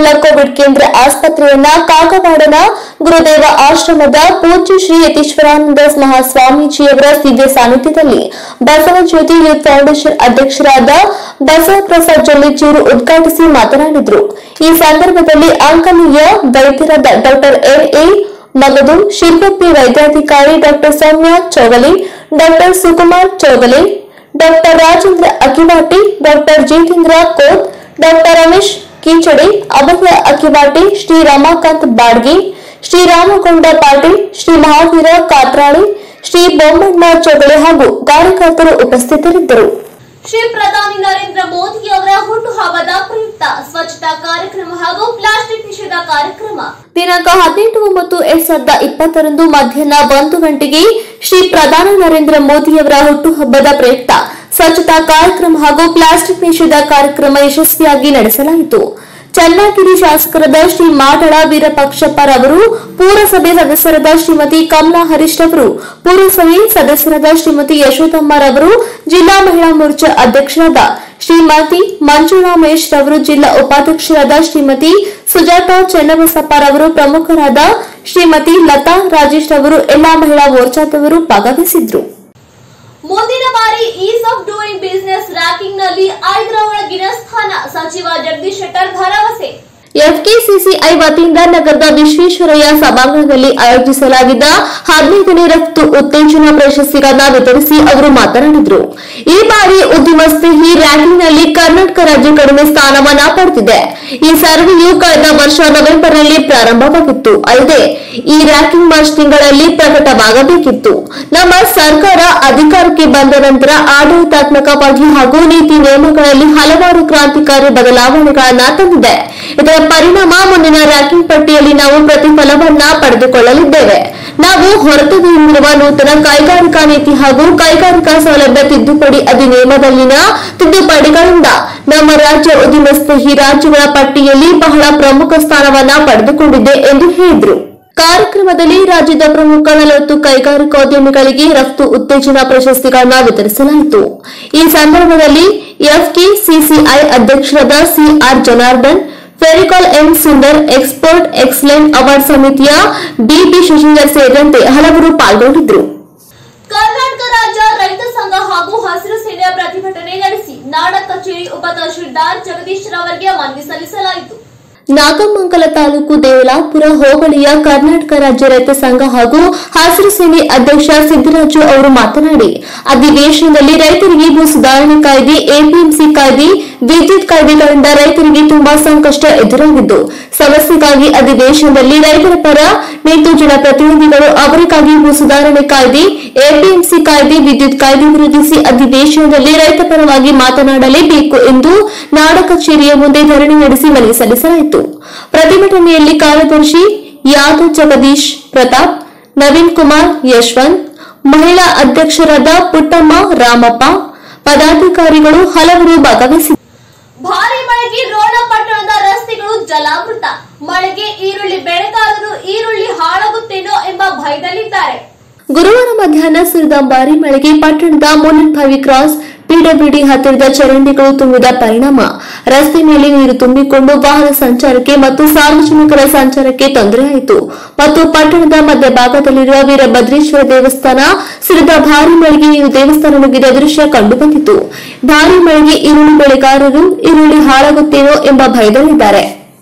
ಜಿಲ್ಲಾ ಕೋವಿಡ್ ಕೇಂದ್ರ ಆಸ್ಪತ್ರೆಯನ್ನ ಕಾಗವಾಡನ ಗುರುದೇವ ಆಶ್ರಮದ ಪೂಜ್ಯ ಶ್ರೀ ಯತೀಶ್ವರಾನಂದ ಮಹಾಸ್ವಾಮೀಜಿಯವರ ದಿವ್ಯ ಸಾನ್ನಿಧ್ಯದಲ್ಲಿ ಬಸವಜ್ಯೋತಿ ಯೂತ್ ಫೌಂಡೇಶನ್ ಅಧ್ಯಕ್ಷರಾದ ಬಸವಪ್ರಸಾದ್ ಜೊಲ್ಲೆಚೂರು ಉದ್ಘಾಟಿಸಿ ಮಾತನಾಡಿದರು ಈ ಸಂದರ್ಭದಲ್ಲಿ ಅಂಕನೀಯ ವೈದ್ಯರಾದ ಡಾಕ್ಟರ್ ಎಲ್ ಎ ಮಗದು ಶಿಲ್ಪಿ ವೈದ್ಯಾಧಿಕಾರಿ doctor Soumya Chougale doctor Sukumar Chougale doctor Rajendra Akiwate doctor Jitendra Kot doctor Ramesh Kichadi Abhaya Akiwate Shri Ramakant Badgi Shri ರಾಮಗೊಂಡ Patil Shri Mahavir ಕಾತ್ರಾಳಿ Shri Bommanna Chougale ಹಾಗೂ ಕಾರ್ಯಕರ್ತರು ಉಪಸ್ಥಿತರಿದ್ದರು ಶ್ರೀ ಪ್ರಧಾನಿ ನರೇಂದ್ರ ಮೋದಿ ಅವರ ಹುಟ್ಟುಹಬ್ಬದ ಪ್ರಯುಕ್ತ ಸ್ವಚ್ಛತಾ ಕಾರ್ಯಕ್ರಮ ಹಾಗೂ ಪ್ಲಾಸ್ಟಿಕ್ ನಿಷೇಧ ಕಾರ್ಯಕ್ರಮ ದಿನಾಂಕ ಹದಿನೆಂಟು ಒಂಬತ್ತು ಎರಡ್ ಸಾವಿರದ ಇಪ್ಪತ್ತರಂದು ಮಧ್ಯಾಹ್ನ ಒಂದು ಗಂಟೆಗೆ ಶ್ರೀ ಪ್ರಧಾನಿ ನರೇಂದ್ರ ಮೋದಿಯವರ ಹುಟ್ಟುಹಬ್ಬದ ಪ್ರಯುಕ್ತ ಸ್ವಚ್ಛತಾ ಕಾರ್ಯಕ್ರಮ ಹಾಗೂ ಪ್ಲಾಸ್ಟಿಕ್ ನಿಷೇಧ ಕಾರ್ಯಕ್ರಮ ಯಶಸ್ವಿಯಾಗಿ ನಡೆಸಲಾಯಿತು ಚನ್ನಗಿರಿ ಶಾಸಕರಾದ ಶ್ರೀ ಮಾಡಳ ವೀರಪಕ್ಷಪ್ಪರವರು ಪೂರಸಭೆ ಸದಸ್ಯರಾದ ಶ್ರೀಮತಿ ಕಮಲಾ ಹರೀಶ್ ರವರು ಪೂರಸಭೆ ಸದಸ್ಯರಾದ ಶ್ರೀಮತಿ ಯಶೋಧಮ್ಮರವರು ಜಿಲ್ಲಾ ಮಹಿಳಾ ಮೋರ್ಚಾ ಅಧ್ಯಕ್ಷರಾದ ಶ್ರೀಮತಿ ಮಂಜುಳಾ ಮಹೇಶ್ ರವರು ಜಿಲ್ಲಾ ಉಪಾಧ್ಯಕ್ಷರಾದ ಶ್ರೀಮತಿ ಸುಜಾತಾ ಚನ್ನಬಸಪ್ಪರವರು ಪ್ರಮುಖರಾದ ಶ್ರೀಮತಿ ಲತಾ ರಾಜೇಶ್ ರವರು ಎಲ್ಲಾ ಮಹಿಳಾ ಮೋರ್ಚಾದವರು ಭಾಗವಹಿಸಿದ್ರು ಮುಂದಿನ ಬಾರಿ ease of doing business ranking ನಲ್ಲಿ ಐದರ ಒಳಗಿನ ಸ್ಥಾನ ಸಚಿವ ಜಗದೀಶ್ ಶೆಟ್ಟರ್ ಭರವಸೆ ಎಫ್ಕೆಸಿಸಿಐ ವತಿಯಿಂದ ನಗರದ ವಿಶ್ವೇಶ್ವರಯ್ಯ ಸಭಾಂಗಣದಲ್ಲಿ ಆಯೋಜಿಸಲಾಗಿದ್ದ ಹದಿನೈದನೇ ರಫ್ತು ಉತ್ತೇಜನ ಪ್ರಶಸ್ತಿಗಳನ್ನ ವಿತರಿಸಿ ಅವರು ಮಾತನಾಡಿದರು ಈ ಬಾರಿ ಉದ್ಯಮ ಸ್ನೇಹಿ ರ್ಯಾಂಕಿಂಗ್ನಲ್ಲಿ ಕರ್ನಾಟಕ ರಾಜ್ಯ ಕಡಿಮೆ ಸ್ಥಾನವನ್ನ ಪಡೆದಿದೆ ಈ ಸರ್ವೆಯು ಕಳೆದ ವರ್ಷ ನವೆಂಬರ್ನಲ್ಲಿ ಪ್ರಾರಂಭವಾಗಿತ್ತು ಅಲ್ಲದೆ ಈ ರ್ಯಾಂಕಿಂಗ್ ಮಾರ್ಚ್ ತಿಂಗಳಲ್ಲಿ ಪ್ರಕಟವಾಗಬೇಕಿತ್ತು ನಮ್ಮ ಸರ್ಕಾರ ಅಧಿಕಾರಕ್ಕೆ ಬಂದ ನಂತರ ಆಡಳಿತಾತ್ಮಕವಾಗಿ ಹಾಗೂ ನೀತಿ ನಿಯಮಗಳಲ್ಲಿ ಹಲವಾರು ಕ್ರಾಂತಿಕಾರಿ ಬದಲಾವಣೆಗಳನ್ನ ತಂದಿದೆ ಇದರ ಪರಿಣಾಮ ಮುಂದಿನ ರ್ಯಾಂಕಿಂಗ್ ಪಟ್ಟಿಯಲ್ಲಿ ನಾವು ಪ್ರತಿಫಲವನ್ನ ಪಡೆದುಕೊಳ್ಳಲಿದ್ದೇವೆ ನಾವು ಹೊರತೆಗೆಯುತ್ತಿರುವ ನೂತನ ಕೈಗಾರಿಕಾ ನೀತಿ ಹಾಗೂ ಕೈಗಾರಿಕಾ ಸೌಲಭ್ಯ ತಿದ್ದುಪಡಿ ಅಧಿನಿಯಮದಲ್ಲಿನ ತಿದ್ದುಪಡಿಗಳಿಂದ ನಮ್ಮ ರಾಜ್ಯ ಉದ್ಯಮ ಸ್ನೇಹಿ ರಾಜ್ಯಗಳ ಪಟ್ಟಿಯಲ್ಲಿ ಬಹಳ ಪ್ರಮುಖ ಸ್ಥಾನವನ್ನ ಪಡೆದುಕೊಂಡಿದೆ ಎಂದು ಹೇಳಿದರು ಕಾರ್ಯಕ್ರಮದಲ್ಲಿ ರಾಜ್ಯದ ಪ್ರಮುಖ ನಲವತ್ತು ಕೈಗಾರಿಕೋದ್ಯಮಿಗಳಿಗೆ ರಫ್ತು ಉತ್ತೇಜನ ಪ್ರಶಸ್ತಿಗಳನ್ನ ವಿತರಿಸಲಾಯಿತು ಈ ಸಂದರ್ಭದಲ್ಲಿ ಎಫ್ಕೆಸಿಸಿಐ ಅಧ್ಯಕ್ಷರಾದ ಸಿಆರ್ ಜನಾರ್ದನ್ ಫೆರಿಕಾಲ್ M Sundar export excellent award ಸಮಿತಿಯ ಬಿಪಿ ಶಶಿಧರ್ ಸೇರಿದಂತೆ ಹಲವರು ಪಾಲ್ಗೊಂಡಿದ್ದರು ಕರ್ನಾಟಕ ರಾಜ್ಯ ರೈತ ಸಂಘ ಹಾಗೂ ಹಸಿರು ಸೇನೆಯ ಪ್ರತಿಭಟನೆ ನಡೆಸಿ ನಾಡ ಕಚೇರಿ ಉಪ ತಹಶೀಲ್ದಾರ್ ಜಗದೀಶ್ ರವರಿಗೆ ಮನವಿ ಸಲ್ಲಿಸಲಾಯಿತು ನಾಗಮಂಗಲ ತಾಲೂಕು ದೇವಲಾಪುರ ಹೋಬಳಿಯ ಕರ್ನಾಟಕ ರಾಜ್ಯ ರೈತ ಸಂಘ ಹಾಗೂ ಹಸಿರು ಸೇನೆ ಅಧ್ಯಕ್ಷ ಸಿದ್ದರಾಜು ಅವರು ಮಾತನಾಡಿ ಅಧಿವೇಶನದಲ್ಲಿ ರೈತರಿಗೆ ಭೂ ಸುಧಾರಣೆ ಕಾಯ್ದೆ ಎಪಿಎಂಸಿ ಕಾಯ್ದೆ ವಿದ್ಯುತ್ ಕಾಯ್ದೆಗಳಿಂದ ರೈತರಿಗೆ ತುಂಬಾ ಸಂಕಷ್ಟ ಎದುರಾಗಿದ್ದು ಸಮಸ್ಯೆಗಾಗಿ ಅಧಿವೇಶನದಲ್ಲಿ ರೈತರ ಪರ ನಿಂತು ಜನಪ್ರತಿನಿಧಿಗಳು ಅವರಿಗಾಗಿ ಭೂ ಸುಧಾರಣೆ ಕಾಯ್ದೆ ಎಪಿಎಂಸಿ ಕಾಯ್ದೆ ವಿದ್ಯುತ್ ಕಾಯ್ದೆ ವಿರೋಧಿಸಿ ಅಧಿವೇಶನದಲ್ಲಿ ರೈತ ಪರವಾಗಿ ಮಾತನಾಡಲೇಬೇಕು ಎಂದು ನಾಡ ಕಚೇರಿಯ ಮುಂದೆ ಧರಣಿ ನಡೆಸಿ ಮನವಿ ಸಲ್ಲಿಸಲಾಯಿತು ಪ್ರತಿಭಟನೆಯಲ್ಲಿ ಕಾರ್ಯದರ್ಶಿ ಯಾದವ್ ಜಗದೀಶ್ ಪ್ರತಾಪ್ ನವೀನ್ ಕುಮಾರ್ ಯಶವಂತ್ ಮಹಿಳಾ ಅಧ್ಯಕ್ಷರಾದ ಪುಟ್ಟಮ್ಮ ರಾಮಪ್ಪ ಪದಾಧಿಕಾರಿಗಳು ಹಲವರು ಭಾಗವಹಿಸಿದ್ದರು ಭಾರಿ ಮಳೆಗೆ ರೋಣ ಪಟ್ಟಣದ ರಸ್ತೆಗಳು ಜಲಾವೃತ ಮಳೆಗೆ ಈರುಳ್ಳಿ ಬೆಳೆಗಾರರು ಈರುಳ್ಳಿ ಹಾಳಾಗುತ್ತೇನೋ ಎಂಬ ಭಯದಲ್ಲಿದ್ದಾರೆ ಗುರುವಾರ ಮಧ್ಯಾಹ್ನ ಸುರಿದ ಭಾರಿ ಮಳೆಗೆ ಪಟ್ಟಣದ ಮುನ್ನನ್ಭಾವಿ ಕ್ರಾಸ್ ಪಿಡಬ್ಲ್ಯೂಡಿ ಹತ್ತಿರದ ಚರಂಡಿಗಳು ತುಂಬಿದ ಪರಿಣಾಮ ರಸ್ತೆ ಮೇಲೆ ನೀರು ತುಂಬಿಕೊಂಡು ವಾಹನ ಸಂಚಾರಕ್ಕೆ ಮತ್ತು ಸಾರ್ವಜನಿಕರ ಸಂಚಾರಕ್ಕೆ ತೊಂದರೆಯಾಯಿತು ಮತ್ತು ಪಟ್ಟಣದ ಮಧ್ಯಭಾಗದಲ್ಲಿರುವ ವೀರಭದ್ರೇಶ್ವರ ದೇವಸ್ಥಾನ ಸುರಿದ ಭಾರಿ ಮಳೆಗೆ ನೀರು ದೇವಸ್ಥಾನ ನುಗ್ಗಿದ ದೃಶ್ಯ ಕಂಡುಬಂದಿತು ಭಾರಿ ಮಳೆಗೆ ಈರುಳ್ಳಿ ಬೆಳೆಗಾರರು ಈರುಳ್ಳಿ ಹಾಳಾಗುತ್ತೇನೋ ಎಂಬ ಭಯದಲ್ಲಿದ್ದಾರೆ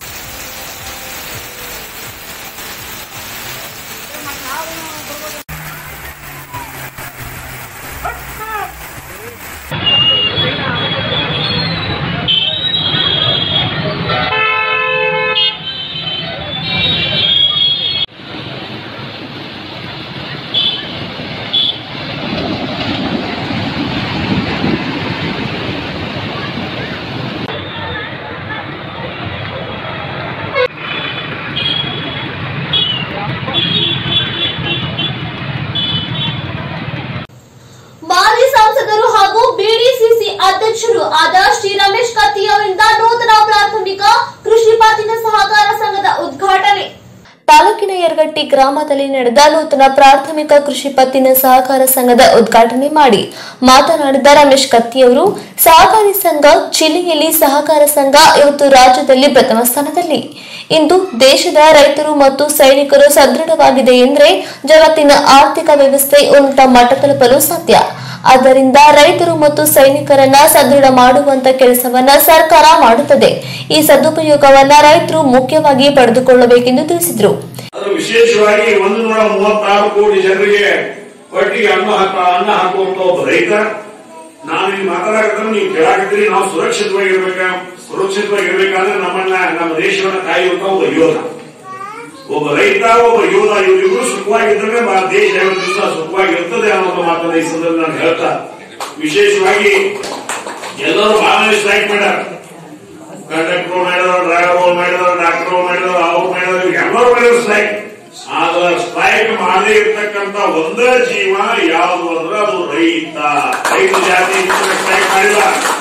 ಮಾಜಿ ಸಂಸದರು ಹಾಗೂ ಬಿಡಿಸಿಸಿ ಅಧ್ಯಕ್ಷರು ಆದ ಶ್ರೀ ರಮೇಶ್ ಕತ್ತಿ ಅವರಿಂದ ನೂತನ ಪ್ರಾಥಮಿಕ ಕೃಷಿ ಪತ್ತಿನ ಸಹಕಾರ ಸಂಘದ ಉದ್ಘಾಟನೆ ತಾಲೂಕಿನ ಯರಗ ಕಾಟಗಟ್ಟಿ ಗ್ರಾಮದಲ್ಲಿ ನಡೆದ ನೂತನ ಪ್ರಾಥಮಿಕ ಕೃಷಿ ಪತ್ತಿನ ಸಹಕಾರ ಸಂಘದ ಉದ್ಘಾಟನೆ ಮಾಡಿ ಮಾತನಾಡಿದ ರಮೇಶ್ ಕತ್ತಿಯವರು ಸಹಕಾರಿ ಸಂಘ ಜಿಲ್ಲೆಯಲ್ಲಿ ಸಹಕಾರ ಸಂಘ ಇವತ್ತು ರಾಜ್ಯದಲ್ಲಿ ಪ್ರಥಮ ಸ್ಥಾನದಲ್ಲಿ ಇಂದು ದೇಶದ ರೈತರು ಮತ್ತು ಸೈನಿಕರು ಸದೃಢವಾಗಿದೆ ಎಂದರೆ ಜಗತ್ತಿನ ಆರ್ಥಿಕ ವ್ಯವಸ್ಥೆ ಉನ್ನತ ಮಟ್ಟ ತಲುಪಲು ಸಾಧ್ಯ ಆದ್ದರಿಂದ ರೈತರು ಮತ್ತು ಸೈನಿಕರನ್ನ ಸದೃಢ ಮಾಡುವಂತ ಕೆಲಸವನ್ನ ಸರ್ಕಾರ ಮಾಡುತ್ತದೆ ಈ ಸದುಪಯೋಗವನ್ನ ರೈತರು ಮುಖ್ಯವಾಗಿ ಪಡೆದುಕೊಳ್ಳಬೇಕೆಂದು ತಿಳಿಸಿದರು ಅದು ವಿಶೇಷವಾಗಿ ಒಂದು ನೂರ ಮೂವತ್ತಾರು ಕೋಟಿ ಜನರಿಗೆ ಹೊಟ್ಟಿಗೆ ಅನ್ನ ಹಾಕ ಅನ್ನ ಹಾಕುವಂತ ಒಬ್ಬ ರೈತ ನಾನು ಇಲ್ಲಿ ಮಾತಾಡಕಂದ್ರೆ ನೀವು ಕೇಳಾಕತ್ತೀರಿ ನಾವು ಸುರಕ್ಷಿತವಾಗಿರ್ಬೇಕ ಸುರಕ್ಷಿತವಾಗಿರ್ಬೇಕಾದ್ರೆ ನಮ್ಮನ್ನ ನಮ್ಮ ದೇಶವನ್ನ ಕಾಯುವಂತ ಒಬ್ಬ ಯೋಧ ಒಬ್ಬ ರೈತ ಒಬ್ಬ ಯೋಧ ಇವರಿಬ್ರು ಸುಖವಾಗಿದ್ರೆ ಬಾ- ದೇಶ ಐವತ್ತು ದಿವಸ ಸುಖವಾಗಿರ್ತದೆ ಅನ್ನೋ ಮಾತನ್ನ ಈ ಸಂದರ್ಭ ನಾನು ಹೇಳ್ತಾ ವಿಶೇಷವಾಗಿ ಎಲ್ಲರೂ ಬಹಳ ಸ್ಟ್ರೈಕ್ ಮಾಡ್ಯಾರ ಕಂಡಕ್ಟರ್ ಮಾಡಿದವರು ಡ್ರೈವರ್ ಮಾಡಿದವರು ಡಾಕ್ಟರ್ ಮಾಡಿದವರು ಅವ್ರು ಮಾಡಿದವರು ಎಲ್ಲರೂ ಮಾಡಿದ್ರು ಸ್ಟ್ರೈಕ್ ಆದ್ರ ಸ್ಟ್ರೈಕ್ ಮಾಡದೇ ಇರ್ತಕ್ಕಂತ ಒಂದೇ ಜೀವ ಯಾವುದು ಅಂದ್ರೆ ಅದು ರೈತ ರೈತ ಜಾತಿ ಸ್ಟ್ರೈಕ್ ಮಾಡಿಲ್ಲ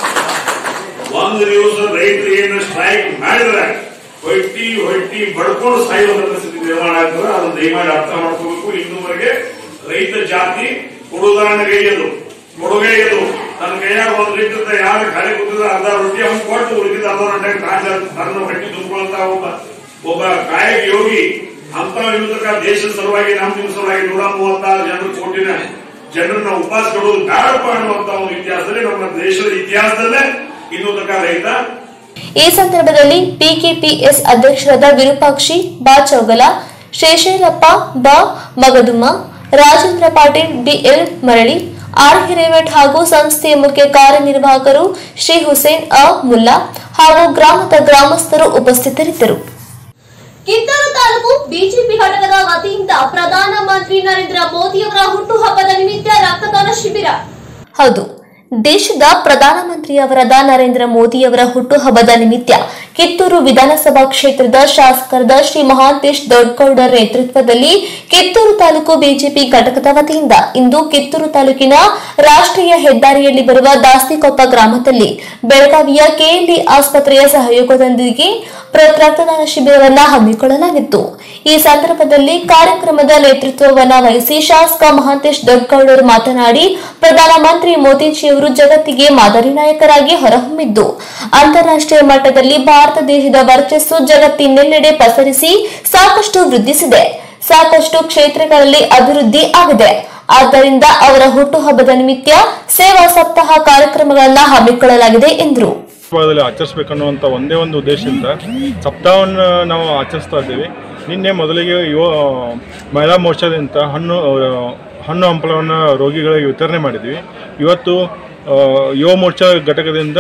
ಒಂದು ದಿವಸ ರೈತರು ಏನು ಸ್ಟ್ರೈಕ್ ಮಾಡಿದ್ರೆ ಹೊಟ್ಟಿ ಹೊಟ್ಟಿ ಬಡ್ಕೊಂಡು ಸಾಯುವ ಪರಿಸ್ಥಿತಿ ನಿರ್ಮಾಣ ಆಗ್ತದೆ ಅದನ್ನ ದಯಮಾಡಿ ಅರ್ಥ ಮಾಡ್ಕೋಬೇಕು ಇನ್ನೂವರೆಗೆ ರೈತ ಜಾತಿ ಕೊಡುದಾನಗೈಯದು ಕೊಡುಗೈಯದು ತನ್ನ ಕೈಯಾಗ ಒಂದು ಲೀಟರ್ ಯಾರು ಖಾಲಿ ಕೂತಿದ್ರೆ ಅರ್ಧ ರೊಟ್ಟಿ ಅವ್ನು ಕೊಟ್ಟು ಉಳಿದಿದ್ದ ಅರ್ಧ ರೊಟ್ಟಿ ಕಾಂಜ ತನ್ನ ಹೊಟ್ಟಿ ತುಂಬಿಕೊಳ್ಳುವಂತ ಒಬ್ಬ ಒಬ್ಬ ಕಾಯಕ ಯೋಗಿ ಅಂತ ನಿಮಿತ್ತಕ ದೇಶದ ಸಲುವಾಗಿ ನಮ್ಮ ನಿಮ್ಮ ಸಲುವಾಗಿ ನೂರ ಮೂವತ್ತಾರು ಜನರು ಕೋಟಿನ ಜನರನ್ನ ಉಪವಾಸ ಕೊಡುವುದು ಬೇಡಪ್ಪ ಅನ್ನುವಂತ ಒಂದು ಇತಿಹಾಸದಲ್ಲಿ ನಮ್ಮ ದೇಶದ ಇತಿಹಾಸದಲ್ಲೇ ಇನ್ನೂ ತನಕ ರೈತ ಈ ಸಂದರ್ಭದಲ್ಲಿ ಪಿಕೆಪಿಎಸ್ ಅಧ್ಯಕ್ಷರಾದ ವಿರೂಪಾಕ್ಷಿ ಬಾ ಚೌಗಲ ಶೇಷೇರಪ್ಪ ಬ ಮಗದುಮ್ಮ ರಾಜೇಂದ್ರ ಪಾಟೀಲ್ ಬಿಎಲ್ ಮರಳಿ ಆರ್ ಹಿರೇಮಠ್ ಹಾಗೂ ಸಂಸ್ಥೆಯ ಮುಖ್ಯ ಕಾರ್ಯನಿರ್ವಾಹಕರು ಶ್ರೀ ಹುಸೇನ್ ಅ ಮುಲ್ಲಾ ಹಾಗೂ ಗ್ರಾಮದ ಗ್ರಾಮಸ್ಥರು ಉಪಸ್ಥಿತರಿದ್ದರು ಕಿತ್ತೂರು ತಾಲೂಕು ಬಿಜೆಪಿ ಘಟಕದ ವತಿಯಿಂದ ಪ್ರಧಾನಮಂತ್ರಿ ನರೇಂದ್ರ ಮೋದಿಯವರ ಹುಟ್ಟುಹಬ್ಬದ ನಿಮಿತ್ತ ರಕ್ತದಾನ ಶಿಬಿರ ಹೌದು ದೇಶದ ಪ್ರಧಾನಮಂತ್ರಿಯವರಾದ ನರೇಂದ್ರ ಮೋದಿಯವರ ಹುಟ್ಟುಹಬ್ಬದ ನಿಮಿತ್ತ ಕಿತ್ತೂರು ವಿಧಾನಸಭಾ ಕ್ಷೇತ್ರದ ಶಾಸಕರಾದ ಶ್ರೀ ಮಹಾಂತೇಶ್ ದೊಡ್ಡಗೌಡರ್ ನೇತೃತ್ವದಲ್ಲಿ ಕಿತ್ತೂರು ತಾಲೂಕು ಬಿಜೆಪಿ ಘಟಕದ ವತಿಯಿಂದ ಇಂದು ಕಿತ್ತೂರು ತಾಲೂಕಿನ ರಾಷ್ಟ್ರೀಯ ಹೆದ್ದಾರಿಯಲ್ಲಿ ಬರುವ ದಾಸ್ತಿಕೊಪ್ಪ ಗ್ರಾಮದಲ್ಲಿ ಬೆಳಗಾವಿಯ ಕೆಎಲ್ಇ ಆಸ್ಪತ್ರೆಯ ಸಹಯೋಗದೊಂದಿಗೆ ಪ್ರ- ರಕ್ತದಾನ ಶಿಬಿರವನ್ನ ಹಮ್ಮಿಕೊಳ್ಳಲಾಗಿತ್ತು ಈ ಸಂದರ್ಭದಲ್ಲಿ ಕಾರ್ಯಕ್ರಮದ ನೇತೃತ್ವವನ್ನ ವಹಿಸಿ ಶಾಸಕ ಮಹಾಂತೇಶ್ ದೊಡ್ಡಗೌಡರು ಮಾತನಾಡಿ ಪ್ರಧಾನಮಂತ್ರಿ ಮೋದಿಜಿಯವರು ಜಗತ್ತಿಗೆ ಮಾದರಿ ನಾಯಕರಾಗಿ ಹೊರಹೊಮ್ಮಿದ್ದು ಅಂತಾರಾಷ್ಟ್ರೀಯ ಮಟ್ಟದಲ್ಲಿ ಭಾರತ ದೇಶದ ವರ್ಚಸ್ಸು ಜಗತ್ತಿನೆಲ್ಲೆಡೆ ಪಸರಿಸಿ ಸಾಕಷ್ಟು ವೃದ್ಧಿಸಿದೆ ಸಾಕಷ್ಟು ಕ್ಷೇತ್ರಗಳಲ್ಲಿ ಅಭಿವೃದ್ಧಿ ಆಗಿದೆ ಆದ್ದರಿಂದ ಅವರ ಹುಟ್ಟುಹಬ್ಬದ ನಿಮಿತ್ತ ಸೇವಾ ಸಪ್ತಾಹ ಕಾರ್ಯಕ್ರಮಗಳನ್ನ ಹಮ್ಮಿಕೊಳ್ಳಲಾಗಿದೆ ಎಂದರು ಭಾಗದಲ್ಲಿ ಆಚರಿಸಬೇಕನ್ನುವಂಥ ಒಂದೇ ಒಂದು ಉದ್ದೇಶದಿಂದ ಸಪ್ತಾಹವನ್ನು ನಾವು ಆಚರಿಸ್ತಾ ಇದ್ದೀವಿ ನಿನ್ನೆ ಮೊದಲಿಗೆ ಯುವ ಮಹಿಳಾ ಮೋರ್ಚಾದಿಂದ ಹಣ್ಣು ಆ, ಹಣ್ಣು ಹಂಪಲವನ್ನು ರೋಗಿಗಳಿಗೆ ವಿತರಣೆ ಮಾಡಿದ್ವಿ ಇವತ್ತು ಆ, ಯುವ ಮೋರ್ಚಾ ಘಟಕದಿಂದ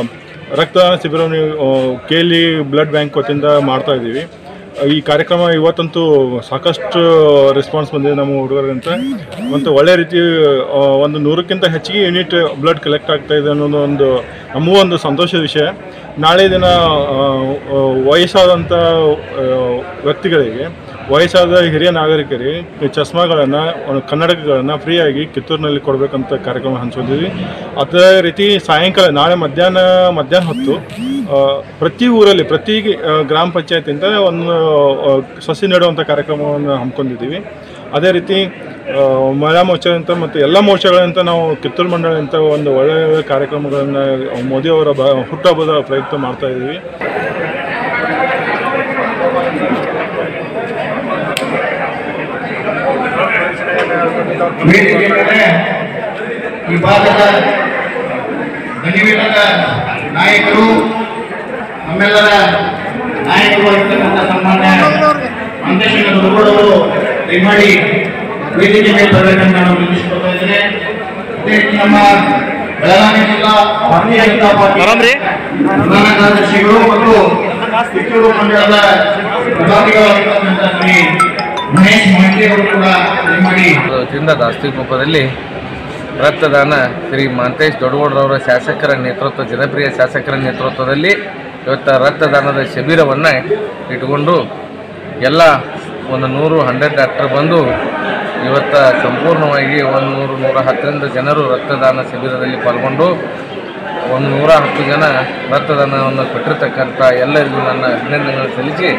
ರಕ್ತದಾನ ಶಿಬಿರವನ್ನು K L E blood bank ವತಿಯಿಂದ ಮಾಡ್ತಾ ಇದ್ದೀವಿ ಈ ಕಾರ್ಯಕ್ರಮ ಇವತ್ತಂತೂ ಸಾಕಷ್ಟು ರೆಸ್ಪಾನ್ಸ್ ಬಂದಿದೆ ನಮ್ಮ ಹುಡುಗರಂತ ಮತ್ತು ಒಳ್ಳೆ ರೀತಿ ಆ, ಒಂದು ನೂರಕ್ಕಿಂತ ಹೆಚ್ಚಿಗೆ ಯೂನಿಟ್ ಬ್ಲಡ್ ಕಲೆಕ್ಟ್ ಆಗ್ತಾ ಇದೆ ಅನ್ನೋದು ಒಂದು ನಮಗೂ ಒಂದು ಸಂತೋಷದ ವಿಷಯ ನಾಳೆ ದಿನ ಆ, ಆ, ವಯಸ್ಸಾದಂಥ ಆ, ವ್ಯಕ್ತಿಗಳಿಗೆ ವಯಸ್ಸಾದ ಹಿರಿಯ ನಾಗರಿಕರಿಗೆ ಚಸ್ಮಾಗಳನ್ನು ಕನ್ನಡಕಗಳನ್ನು ಫ್ರೀಯಾಗಿ ಕಿತ್ತೂರಿನಲ್ಲಿ ಕೊಡಬೇಕಂತ ಕಾರ್ಯಕ್ರಮ ಹಂಚ್ಕೊಂಡಿದ್ವಿ ಅದೇ ರೀತಿ ಸಾಯಂಕಾಲ ನಾಳೆ ಮಧ್ಯಾಹ್ನ ಮಧ್ಯಾಹ್ನ ಹೊತ್ತು ಆ, ಪ್ರತಿ ಊರಲ್ಲಿ ಪ್ರತಿ ಆ, ಗ್ರಾಮ ಪಂಚಾಯತಿಂದ ಒಂದು ಆ, ಸಸಿ ನೆಡುವಂಥ ಕಾರ್ಯಕ್ರಮವನ್ನು ಹಮ್ಮಿಕೊಂಡಿದ್ದೀವಿ ಅದೇ ರೀತಿ ಆ, ಮಹಿಳಾ ಮೋರ್ಚಾದಂತ ಮತ್ತು ಎಲ್ಲ ಮೋರ್ಚಾಗಳಂತ ನಾವು ಕಿತ್ತೂರು ಮಂಡಳ ಅಂತ ಒಂದು ಒಳ್ಳೆಯ ಒಳ್ಳೆಯ ಕಾರ್ಯಕ್ರಮಗಳನ್ನು ಮೋದಿಯವರ ಬ ಹುಟ್ಟುಹಬ್ಬದ ಪ್ರಯುಕ್ತ ಮಾಡ್ತಾ ಇದ್ದೀವಿ ವೇದಿಕೆ ಮೇಲೆ ಈ ಭಾಗದ ಗಣ್ಯವಿಲ್ಲದ ನಾಯಕರು ನಮ್ಮೆಲ್ಲರ ನಾಯಕರು ಆಗಿರ್ತಕ್ಕಂಥ ಸನ್ಮಾನ್ಯ ಮಂತೇಶ್ವರ ದುರ್ಗಡವರು ದಯಮಾಡಿ ವೇದಿಕೆ ಮೇಲೆ ಬರಬೇಕಂತ ನಾನು ವಿನಿಸಿಕೊಳ್ತಾ ಇದ್ದೇನೆ ಅದೇ ರೀತಿ ನಮ್ಮ ಬೆಳಗಾವಿ ಜಿಲ್ಲಾ ಭಾರತೀಯ ಜನತಾ ಪಾರ್ಟಿ ಪ್ರಧಾನ ಕಾರ್ಯದರ್ಶಿಗಳು ಮತ್ತು ಕಿತ್ತೂರು ಮಂಡಳದ ವಿಭಾಗಿಗಳಾಗಿರ್ತಕ್ಕಂಥ ಶ್ರೀ ಮಹೇಶ್ ಮಾಂಟಿ ಅವರು ಕೂಡ ದಯಮಾಡಿ ವತಿಯಿಂದ ದಾಸ್ತಿಕೊಪ್ಪದಲ್ಲಿ ರಕ್ತದಾನ ಶ್ರೀ ಮಹಂತೇಶ್ ದೊಡ್ಡಗೌಡರವರ ಶಾಸಕರ ನೇತೃತ್ವ ಜನಪ್ರಿಯ ಶಾಸಕರ ನೇತೃತ್ವದಲ್ಲಿ ಇವತ್ತು ರಕ್ತದಾನದ ಶಿಬಿರವನ್ನು ಇಟ್ಟುಕೊಂಡು ಎಲ್ಲ ಒಂದು ನೂರು ಹಂಡ್ರೆಡ್ ಡಾಕ್ಟರ್ ಬಂದು ಇವತ್ತು ಸಂಪೂರ್ಣವಾಗಿ ಒಂದು ನೂರು ನೂರ ಹತ್ತರಿಂದ ಜನರು ರಕ್ತದಾನ ಶಿಬಿರದಲ್ಲಿ ಪಾಲ್ಗೊಂಡು ಒಂದು ನೂರ ಹತ್ತು ಜನ ರಕ್ತದಾನವನ್ನು ಕೊಟ್ಟಿರ್ತಕ್ಕಂಥ ಎಲ್ಲರಿಗೂ ನನ್ನ ಅಭಿನಂದನೆಗಳನ್ನು ಸಲ್ಲಿಸಿ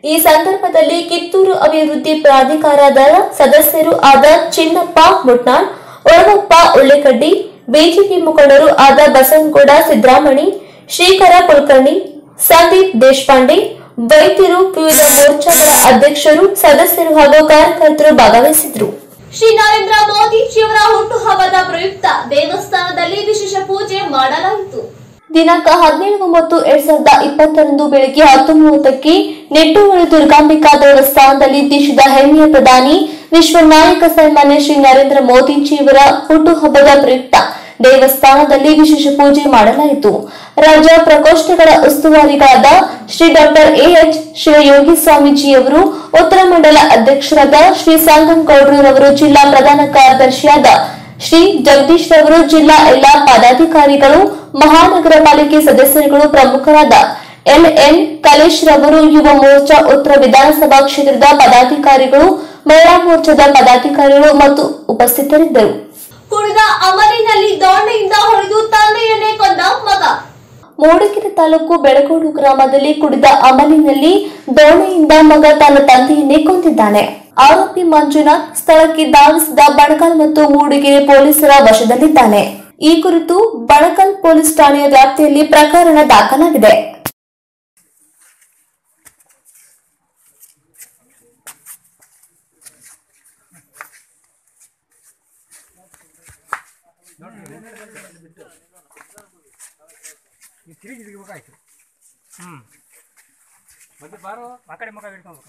ಈ ಸಂದರ್ಭದಲ್ಲಿ ಕಿತ್ತೂರು ಅಭಿವೃದ್ಧಿ ಪ್ರಾಧಿಕಾರದ ಸದಸ್ಯರು ಆದ ಚಿನ್ನಪ್ಪ ಮುಟ್ನಾಳ್ ಒಳಮಪ್ಪ ಉಳ್ಳೆಕಡ್ಡಿ ಬಿಜೆಪಿ ಮುಖಂಡರು ಆದ ಬಸವನಗೌಡ ಸಿದ್ದರಾಮಣಿ ಶ್ರೀಕರ ಕುಲಕರ್ಣಿ ಸಂದೀಪ್ ದೇಶಪಾಂಡೆ ವೈದ್ಯರು ವಿವಿಧ ಮೋರ್ಚಾಗಳ ಅಧ್ಯಕ್ಷರು ಸದಸ್ಯರು ಹಾಗೂ ಕಾರ್ಯಕರ್ತರು ಭಾಗವಹಿಸಿದ್ರು ಶ್ರೀ ನರೇಂದ್ರ ಮೋದಿಜಿಯವರ ಹುಟ್ಟುಹಬ್ಬದ ಪ್ರಯುಕ್ತ ದೇವಸ್ಥಾನದಲ್ಲಿ ವಿಶೇಷ ಪೂಜೆ ಮಾಡಲಾಯಿತು ದಿನಾಂಕ ಹದಿನೇಳು ಒಂಬತ್ತು ಎರಡ್ ಸಾವಿರದ ಇಪ್ಪತ್ತರಂದು ಬೆಳಗ್ಗೆ ಹತ್ತು ಮೂವತ್ತಕ್ಕೆ ನೆಟ್ಟೂರು ದುರ್ಗಾಂಬಿಕಾ ದೇವಸ್ಥಾನದಲ್ಲಿ ದೇಶದ ಹೆಮ್ಮೆಯ ಪ್ರಧಾನಿ ವಿಶ್ವ ನಾಯಕ ಸನ್ಮಾನ್ಯ ಶ್ರೀ ನರೇಂದ್ರ ಮೋದಿಜಿಯವರ ಹುಟ್ಟುಹಬ್ಬದ ಪ್ರಯುಕ್ತ ದೇವಸ್ಥಾನದಲ್ಲಿ ವಿಶೇಷ ಪೂಜೆ ಮಾಡಲಾಯಿತು ರಾಜ್ಯ ಪ್ರಕೋಷ್ಠಗಳ ಉಸ್ತುವಾರಿಗಳಾದ ಶ್ರೀ ಡಾಕ್ಟರ್ ಎಎಚ್ ಶಿವಯೋಗಿ ಸ್ವಾಮೀಜಿಯವರು ಉತ್ತರ ಮಂಡಲ ಅಧ್ಯಕ್ಷರಾದ ಶ್ರೀ ಸಂಗಮ್ ಗೌಡ್ರವರು ಜಿಲ್ಲಾ ಪ್ರಧಾನ ಕಾರ್ಯದರ್ಶಿಯಾದ ಶ್ರೀ ಜಗದೀಶ್ ರವರು ಜಿಲ್ಲಾ ಎಲ್ಲಾ ಪದಾಧಿಕಾರಿಗಳು ಮಹಾನಗರ ಪಾಲಿಕೆ ಸದಸ್ಯರುಗಳು ಪ್ರಮುಖರಾದ ಎಲ್ಎನ್ ಕಲೇಶ್ ರವರು ಯುವ ಮೋರ್ಚಾ ಉತ್ತರ ವಿಧಾನಸಭಾ ಕ್ಷೇತ್ರದ ಪದಾಧಿಕಾರಿಗಳು ಮಹಿಳಾ ಮೋರ್ಚಾದ ಪದಾಧಿಕಾರಿಗಳು ಮತ್ತು ಉಪಸ್ಥಿತರಿದ್ದರು ಕುಡಿದ ಅಮಲಿನಲ್ಲಿ ದೊಣ್ಣೆಯಿಂದ ಹೊಡೆದು ತಂದೆಯನ್ನೇ ಕೊಂದ ಮಗ ಮೂಡಿಗೆರೆ ತಾಲೂಕು ಬೆಳಗೋಡು ಗ್ರಾಮದಲ್ಲಿ ಕುಡಿದ ಅಮಲಿನಲ್ಲಿ ದೋಣೆಯಿಂದ ಮಗ ತನ್ನ ತಂದೆಯನ್ನೇ ಕೊಂದಿದ್ದಾನೆ ಆರೋಪಿ ಮಂಜುನಾಥ್ ಸ್ಥಳಕ್ಕೆ ಧಾವಿಸಿದ ಬಣಕಲ್ ಮತ್ತು ಮೂಡಿಗೆರೆ ಪೊಲೀಸರ ವಶದಲ್ಲಿದ್ದಾನೆ ಈ ಕುರಿತು ಬಣಕಲ್ ಪೊಲೀಸ್ ಠಾಣೆಯ ವ್ಯಾಪ್ತಿಯಲ್ಲಿ ಪ್ರಕರಣ ದಾಖಲಾಗಿದೆ ಆ ಕಡೆ ಮುಖ ಹಿಡ್ಕೊಬೇಕು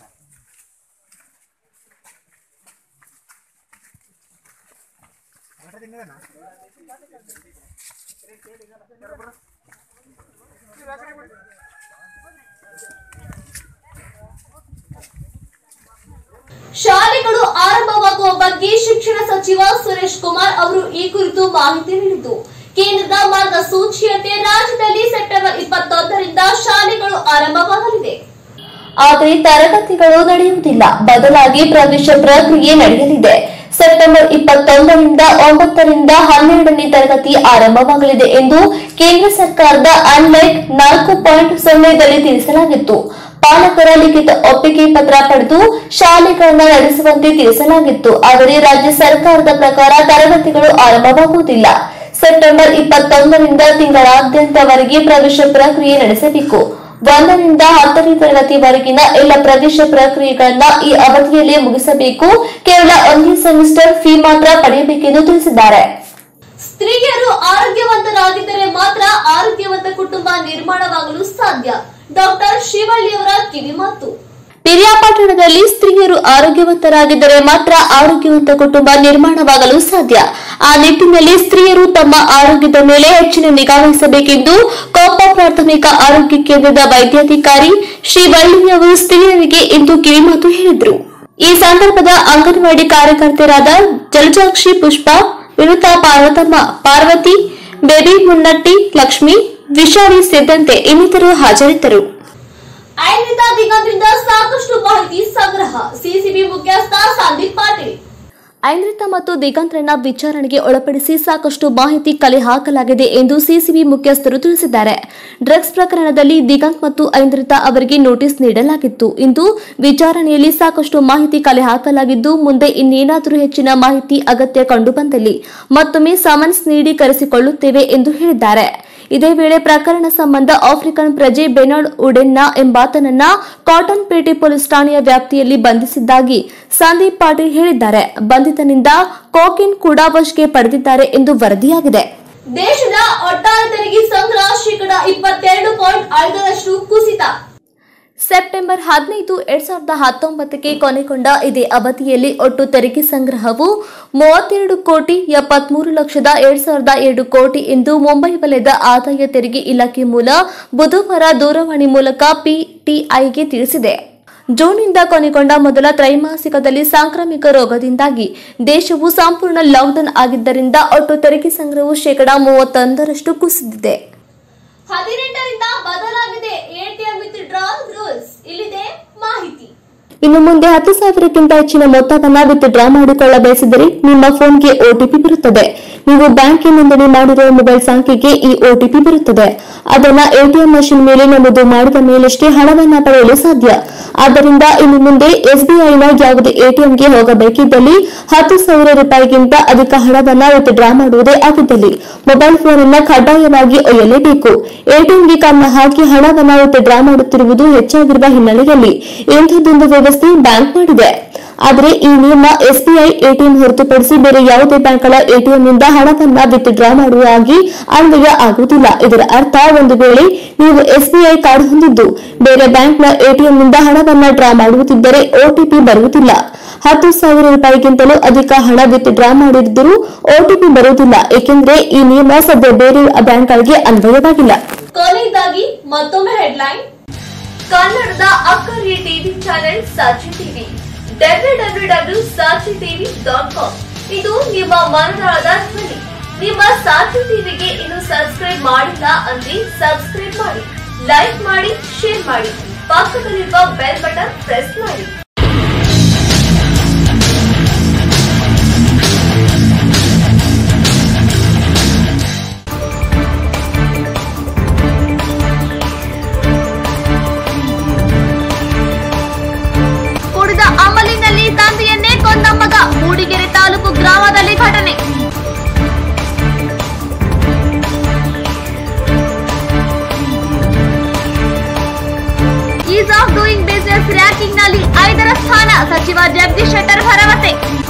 ಶಾಲೆಗಳು ಆರಂಭವಾಗುವ ಬಗ್ಗೆ ಶಿಕ್ಷಣ ಸಚಿವ ಸುರೇಶ್ ಕುಮಾರ್ ಅವರು ಈ ಕುರಿತು ಮಾಹಿತಿ ನೀಡಿದ್ದು ಕೇಂದ್ರದ ಮಾರ್ಗಸೂಚಿಯಂತೆ ರಾಜ್ಯದಲ್ಲಿ ಸೆಪ್ಟೆಂಬರ್ ಇಪ್ಪತ್ತೊಂದರಿಂದ ಶಾಲೆಗಳು ಆರಂಭವಾಗಲಿದೆ ಆದರೆ ತರಗತಿಗಳು ನಡೆಯುವುದಿಲ್ಲ ಬದಲಾಗಿ ಪ್ರವೇಶ ಪ್ರಕ್ರಿಯೆ ನಡೆಯಲಿದೆ ಸೆಪ್ಟೆಂಬರ್ ಇಪ್ಪತ್ತೊಂದರಿಂದ ಒಂಬತ್ತರಿಂದ ಹನ್ನೆರಡನೇ ತರಗತಿ ಆರಂಭವಾಗಲಿದೆ ಎಂದು ಕೇಂದ್ರ ಸರ್ಕಾರದ ಅನ್ಲೈಕ್ ನಾಲ್ಕು ಪಾಯಿಂಟ್ ಸೊನ್ನೆದಲ್ಲಿ ತಿಳಿಸಲಾಗಿತ್ತು ಪಾಲಕರ ಲಿಖಿತ ಒಪ್ಪಿಗೆ ಪತ್ರ ಪಡೆದು ಶಾಲೆಗಳನ್ನ ನಡೆಸುವಂತೆ ತಿಳಿಸಲಾಗಿತ್ತು ಆದರೆ ರಾಜ್ಯ ಸರ್ಕಾರದ ಪ್ರಕಾರ ತರಗತಿಗಳು ಆರಂಭವಾಗುವುದಿಲ್ಲ ಸೆಪ್ಟೆಂಬರ್ ಇಪ್ಪತ್ತೊಂದರಿಂದ ತಿಂಗಳಾದ್ಯಂತವರೆಗೆ ಪ್ರವೇಶ ಪ್ರಕ್ರಿಯೆ ನಡೆಸಬೇಕು ಒಂದರಿಂದ ಹತ್ತನೇ ತರಗತಿವರೆಗಿನ ಎಲ್ಲ ಪ್ರವೇಶ ಪ್ರಕ್ರಿಯೆಗಳನ್ನ ಈ ಅವಧಿಯಲ್ಲೇ ಮುಗಿಸಬೇಕು ಕೇವಲ ಒಂದೇ ಸೆಮಿಸ್ಟರ್ ಫೀ ಮಾತ್ರ ಪಡೆಯಬೇಕೆಂದು ತಿಳಿಸಿದ್ದಾರೆ ಸ್ತ್ರೀಯರು ಆರೋಗ್ಯವಂತರಾಗಿದ್ದರೆ ಮಾತ್ರ ಆರೋಗ್ಯವಂತ ಕುಟುಂಬ ನಿರ್ಮಾಣವಾಗಲು ಸಾಧ್ಯ ಡಾಕ್ಟರ್ ಶಿವಳ್ಳಿಯವರ ಕಿವಿಮಾತು ಪಿರಿಯಾಪಟ್ಟಣದಲ್ಲಿ ಸ್ತ್ರೀಯರು ಆರೋಗ್ಯವಂತರಾಗಿದ್ದರೆ ಮಾತ್ರ ಆರೋಗ್ಯವಂತ ಕುಟುಂಬ ನಿರ್ಮಾಣವಾಗಲು ಸಾಧ್ಯ ಆ ನಿಟ್ಟಿನಲ್ಲಿ ಸ್ತ್ರೀಯರು ತಮ್ಮ ಆರೋಗ್ಯದ ಮೇಲೆ ಹೆಚ್ಚಿನ ನಿಗಾ ವಹಿಸಬೇಕೆಂದು ಕೊಪ್ಪ ಪ್ರಾಥಮಿಕ ಆರೋಗ್ಯ ಕೇಂದ್ರದ ವೈದ್ಯಾಧಿಕಾರಿ ಶ್ರೀ ವಳ್ಳಿಯವರು ಸ್ತ್ರೀಯರಿಗೆ ಇಂದು ಕಿವಿಮಾತು ಹೇಳಿದರು ಈ ಸಂದರ್ಭದ ಅಂಗನವಾಡಿ ಕಾರ್ಯಕರ್ತೆಯರಾದ ಜಲಜಾಕ್ಷಿ ಪುಷ್ಪ ವಿನುತಾ ಪಾರ್ವತಮ್ಮ ಪಾರ್ವತಿ ಬೇಬಿ ಮುನ್ನಟ್ಟಿ ಲಕ್ಷ್ಮಿ ವಿಶಾಲಿ ಸೇರಿದಂತೆ ಇನ್ನಿತರು ಹಾಜರಿದ್ದರು ಐನಿತ ದಿಗಂತರಿಂದ ಸಾಕಷ್ಟು ಮಾಹಿತಿ ಸಂಗ್ರಹ ಸಿಸಿಬಿ ಮುಖ್ಯಸ್ಥ ಸಂದೀಪ್ ಪಾಟೀಲ್ ಐಂದ್ರಿತ ಮತ್ತು ದಿಗಂತ್ರನ ವಿಚಾರಣೆಗೆ ಒಳಪಡಿಸಿ ಸಾಕಷ್ಟು ಮಾಹಿತಿ ಕಲೆ ಹಾಕಲಾಗಿದೆ ಎಂದು ಸಿಸಿಬಿ ಮುಖ್ಯಸ್ಥರು ತಿಳಿಸಿದ್ದಾರೆ ಡ್ರಗ್ಸ್ ಪ್ರಕರಣದಲ್ಲಿ ದಿಗಂತ್ ಮತ್ತು ಐಂದ್ರಿತ ಅವರಿಗೆ ನೋಟಿಸ್ ನೀಡಲಾಗಿತ್ತು ಇಂದು ವಿಚಾರಣೆಯಲ್ಲಿ ಸಾಕಷ್ಟು ಮಾಹಿತಿ ಕಲೆ ಹಾಕಲಾಗಿದ್ದು ಮುಂದೆ ಇನ್ನೇನಾದರೂ ಹೆಚ್ಚಿನ ಮಾಹಿತಿ ಅಗತ್ಯ ಕಂಡುಬಂದಲ್ಲಿ ಮತ್ತೊಮ್ಮೆ ಸಮನ್ಸ್ ನೀಡಿ ಕರೆಸಿಕೊಳ್ಳುತ್ತೇವೆ ಎಂದು ಹೇಳಿದ್ದಾರೆ ಇದೇ ವೇಳೆ ಪ್ರಕರಣ ಸಂಬಂಧ ಆಫ್ರಿಕನ್ ಪ್ರಜೆ ಬೆನಾಡ್ ಉಡೆನ್ನ ಎಂಬಾತನನ್ನ ಕಾಟನ್ ಪೇಟೆ ಪೊಲೀಸ್ ಠಾಣೆಯ ವ್ಯಾಪ್ತಿಯಲ್ಲಿ ಬಂಧಿಸಿದ್ದಾಗಿ ಸಂದೀಪ್ ಪಾಟೀಲ್ ಹೇಳಿದ್ದಾರೆ ಬಂಧಿತನಿಂದ ಕೋಕಿನ್ ಕೂಡ ವಶಕ್ಕೆ ಪಡೆದಿದ್ದಾರೆ ಎಂದು ವರದಿಯಾಗಿದೆ ದೇಶದ ಒಟ್ಟಾರೆ ತೆರಿಗೆ ಸಂಗ್ರಹ ಶೇಕಡ ಇಪ್ಪತ್ತೆರಡು ಪಾಯಿಂಟ್ ಐದರಷ್ಟು ಕುಸಿತ ಸೆಪ್ಟೆಂಬರ್ ಹದಿನೈದು ಎರಡ್ ಸಾವಿರದ ಹತ್ತೊಂಬತ್ತಕ್ಕೆ ಕೊನೆಗೊಂಡ ಇದೇ ಅವಧಿಯಲ್ಲಿ ಒಟ್ಟು ತೆರಿಗೆ ಸಂಗ್ರಹವು ಮೂವತ್ತೆರಡು ಕೋಟಿ ಎಪ್ಪತ್ಮೂರು ಲಕ್ಷದ ಎರಡ್ ಸಾವಿರದ ಎರಡು ಕೋಟಿ ಎಂದು ಮುಂಬೈ ವಲಯದ ಆದಾಯ ತೆರಿಗೆ ಇಲಾಖೆ ಮೂಲ ಬುಧವಾರ ದೂರವಾಣಿ ಮೂಲಕ ಪಿಟಿಐಗೆ ತಿಳಿಸಿದೆ ಜೂನ್ನಿಂದ ಕೊನೆಗೊಂಡ ಮೊದಲ ತ್ರೈಮಾಸಿಕದಲ್ಲಿ ಸಾಂಕ್ರಾಮಿಕ ರೋಗದಿಂದಾಗಿ ದೇಶವು ಸಂಪೂರ್ಣ ಲಾಕ್ಡೌನ್ ಆಗಿದ್ದರಿಂದ ಒಟ್ಟು ತೆರಿಗೆ ಸಂಗ್ರಹವು ಶೇಕಡಾ ಮೂವತ್ತೊಂದರಷ್ಟು ಕುಸಿದಿದೆ ಹದಿನೆಂಟರಿಂದ ಬದಲಾಗಿದೆ ಎಟಿಎಂ ವಿತ್ ಡ್ರಾ ರೂಲ್ಸ್ ಇಲ್ಲಿದೆ ಮಾಹಿತಿ ಇನ್ನು ಮುಂದೆ ಹತ್ತು ಸಾವಿರಕ್ಕಿಂತ ಹೆಚ್ಚಿನ ಮೊತ್ತವನ್ನ ವಿತ್ ಡ್ರಾ ಮಾಡಿಕೊಳ್ಳ ಬಯಸಿದರೆ ನಿಮ್ಮ ಫೋನ್ಗೆ ಒಟಿಪಿ ಬರುತ್ತದೆ ನೀವು ಬ್ಯಾಂಕ್ಗೆ ನೋಂದಣಿ ಮಾಡಿರುವ ಮೊಬೈಲ್ ಸಂಖ್ಯೆಗೆ ಈ ಒಟಿಪಿ ಬರುತ್ತದೆ ಅದನ್ನ ಎಟಿಎಂ ಮಷಿನ್ ಮೇಲೆ ನಮೂದು ಮಾಡಿದ ಮೇಲಷ್ಟೇ ಹಣವನ್ನ ಪಡೆಯಲು ಸಾಧ್ಯ ಆದ್ದರಿಂದ ಇನ್ನು ಮುಂದೆ ಎಸ್ಬಿಐನ ಯಾವುದೇ ಎಟಿಎಂಗೆ ಹೋಗಬೇಕಿದ್ದಲ್ಲಿ ಹತ್ತು ಸಾವಿರ ರೂಪಾಯಿಗಿಂತ ಅಧಿಕ ಹಣವನ್ನ ವಿತ್ಡ್ರಾ ಮಾಡುವುದೇ ಆಗಿದ್ದಲ್ಲಿ ಮೊಬೈಲ್ ಫೋನ್ ಅನ್ನ ಕಡ್ಡಾಯವಾಗಿ ಒಯ್ಯಲೇಬೇಕು ಎಟಿಎಂಗೆ ಕನ್ನ ಹಾಕಿ ಹಣವನ್ನ ವಿತ್ಡ್ರಾ ಮಾಡುತ್ತಿರುವುದು ಹೆಚ್ಚಾಗಿರುವ ಹಿನ್ನೆಲೆಯಲ್ಲಿ ಇಂಥದ್ದೊಂದು ವ್ಯವಸ್ಥೆ ಬ್ಯಾಂಕ್ ಮಾಡಿದೆ ಆದರೆ ಈ ನಿಯಮ ಎಸ್ಬಿಐ ಎಟಿಎಂ ಹೊರತುಪಡಿಸಿ ಬೇರೆ ಯಾವುದೇ ಬ್ಯಾಂಕ್ಗಳ ಎಟಿಎಂನಿಂದ ಹಣವನ್ನ ವಿತ್ಡ್ರಾ ಮಾಡುವಾಗಿ ಅನ್ವಯ ಆಗುವುದಿಲ್ಲ ಇದರ ಅರ್ಥ ಒಂದು ವೇಳೆ ನೀವು ಎಸ್ಬಿಐ ಕಾರ್ಡ್ ಹೊಂದಿದ್ದು ಬೇರೆ ಬ್ಯಾಂಕ್ನ ಎಟಿಎಂನಿಂದ ಹಣವನ್ನ ಡ್ರಾ ಮಾಡುತ್ತಿದ್ದರೆ ಒಟಿಪಿ ಬರುವುದಿಲ್ಲ ಹತ್ತು ಸಾವಿರ ರೂಪಾಯಿಗಿಂತಲೂ ಅಧಿಕ ಹಣ ವಿತ್ಡ್ರಾ ಮಾಡಿದ್ದರೂ ಒಟಿಪಿ ಬರುವುದಿಲ್ಲ ಏಕೆಂದರೆ ಈ ನಿಯಮ ಸದ್ಯ ಬೇರೆ ಬ್ಯಾಂಕ್ಗಳಿಗೆ ಅನ್ವಯವಾಗಿಲ್ಲ ಕೊನೆಯದಾಗಿ ಮತ್ತೊಮ್ಮೆ ಹೆಡ್ಲೈನ್ ಕನ್ನಡದ ಅಕ್ಕರಿಯ TV channel Sachi TV W W W Sachi TV dot com ಇದು ನಿಮ್ಮ ಮನದಾಳದ ಧ್ವನಿ ನಿಮ್ಮ ಸಾಚಿ ಟಿವಿಗೆ ಇನ್ನು ಸಬ್ಸ್ಕ್ರೈಬ್ ಮಾಡಿಲ್ಲ ಅಂದ್ರೆ ಸಬ್ಸ್ಕ್ರೈಬ್ ಮಾಡಿ ಲೈಕ್ ಮಾಡಿ ಶೇರ್ ಮಾಡಿ ಪಕ್ಕದಲ್ಲಿರುವ ಬೆಲ್ ಬಟನ್ ಪ್ರೆಸ್ ಮಾಡಿ ಕುಡಿದ ಅಮಲಿನಲ್ಲಿ ತಂದೆಯನ್ನೇ ಕೊಂದ ಮಗ ಮೂಡಿಗೆರೆ ತಾಲೂಕು ಗ್ರಾಮದಲ್ಲಿ ಘಟನೆ ease of doing business ranking ನಲ್ಲಿ ಐದರ ಸ್ಥಾನ ಸಚಿವ ಜಗದೀಶ್ ಶೆಟ್ಟರ್ ಭರವಸೆ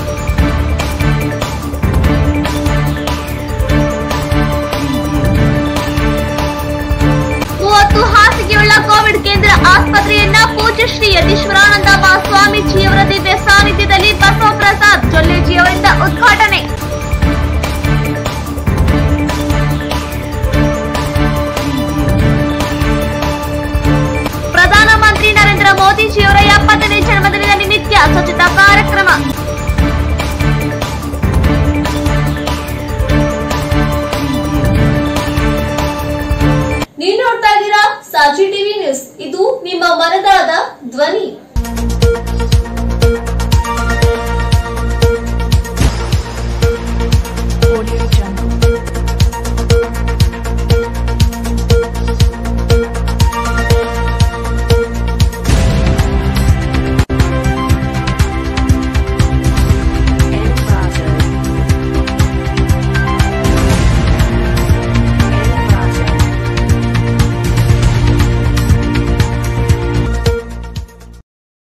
ಮೂವತ್ತು ಹಾಸಿಗೆಯುಳ್ಳ ಕೋವಿಡ್ ಕೇಂದ್ರ ಆಸ್ಪತ್ರೆಯನ್ನ ಪೂಜ್ಯ ಶ್ರೀ ಯತೀಶ್ವರಾನಂದ ಸ್ವಾಮೀಜಿಯವರ ದಿವ್ಯ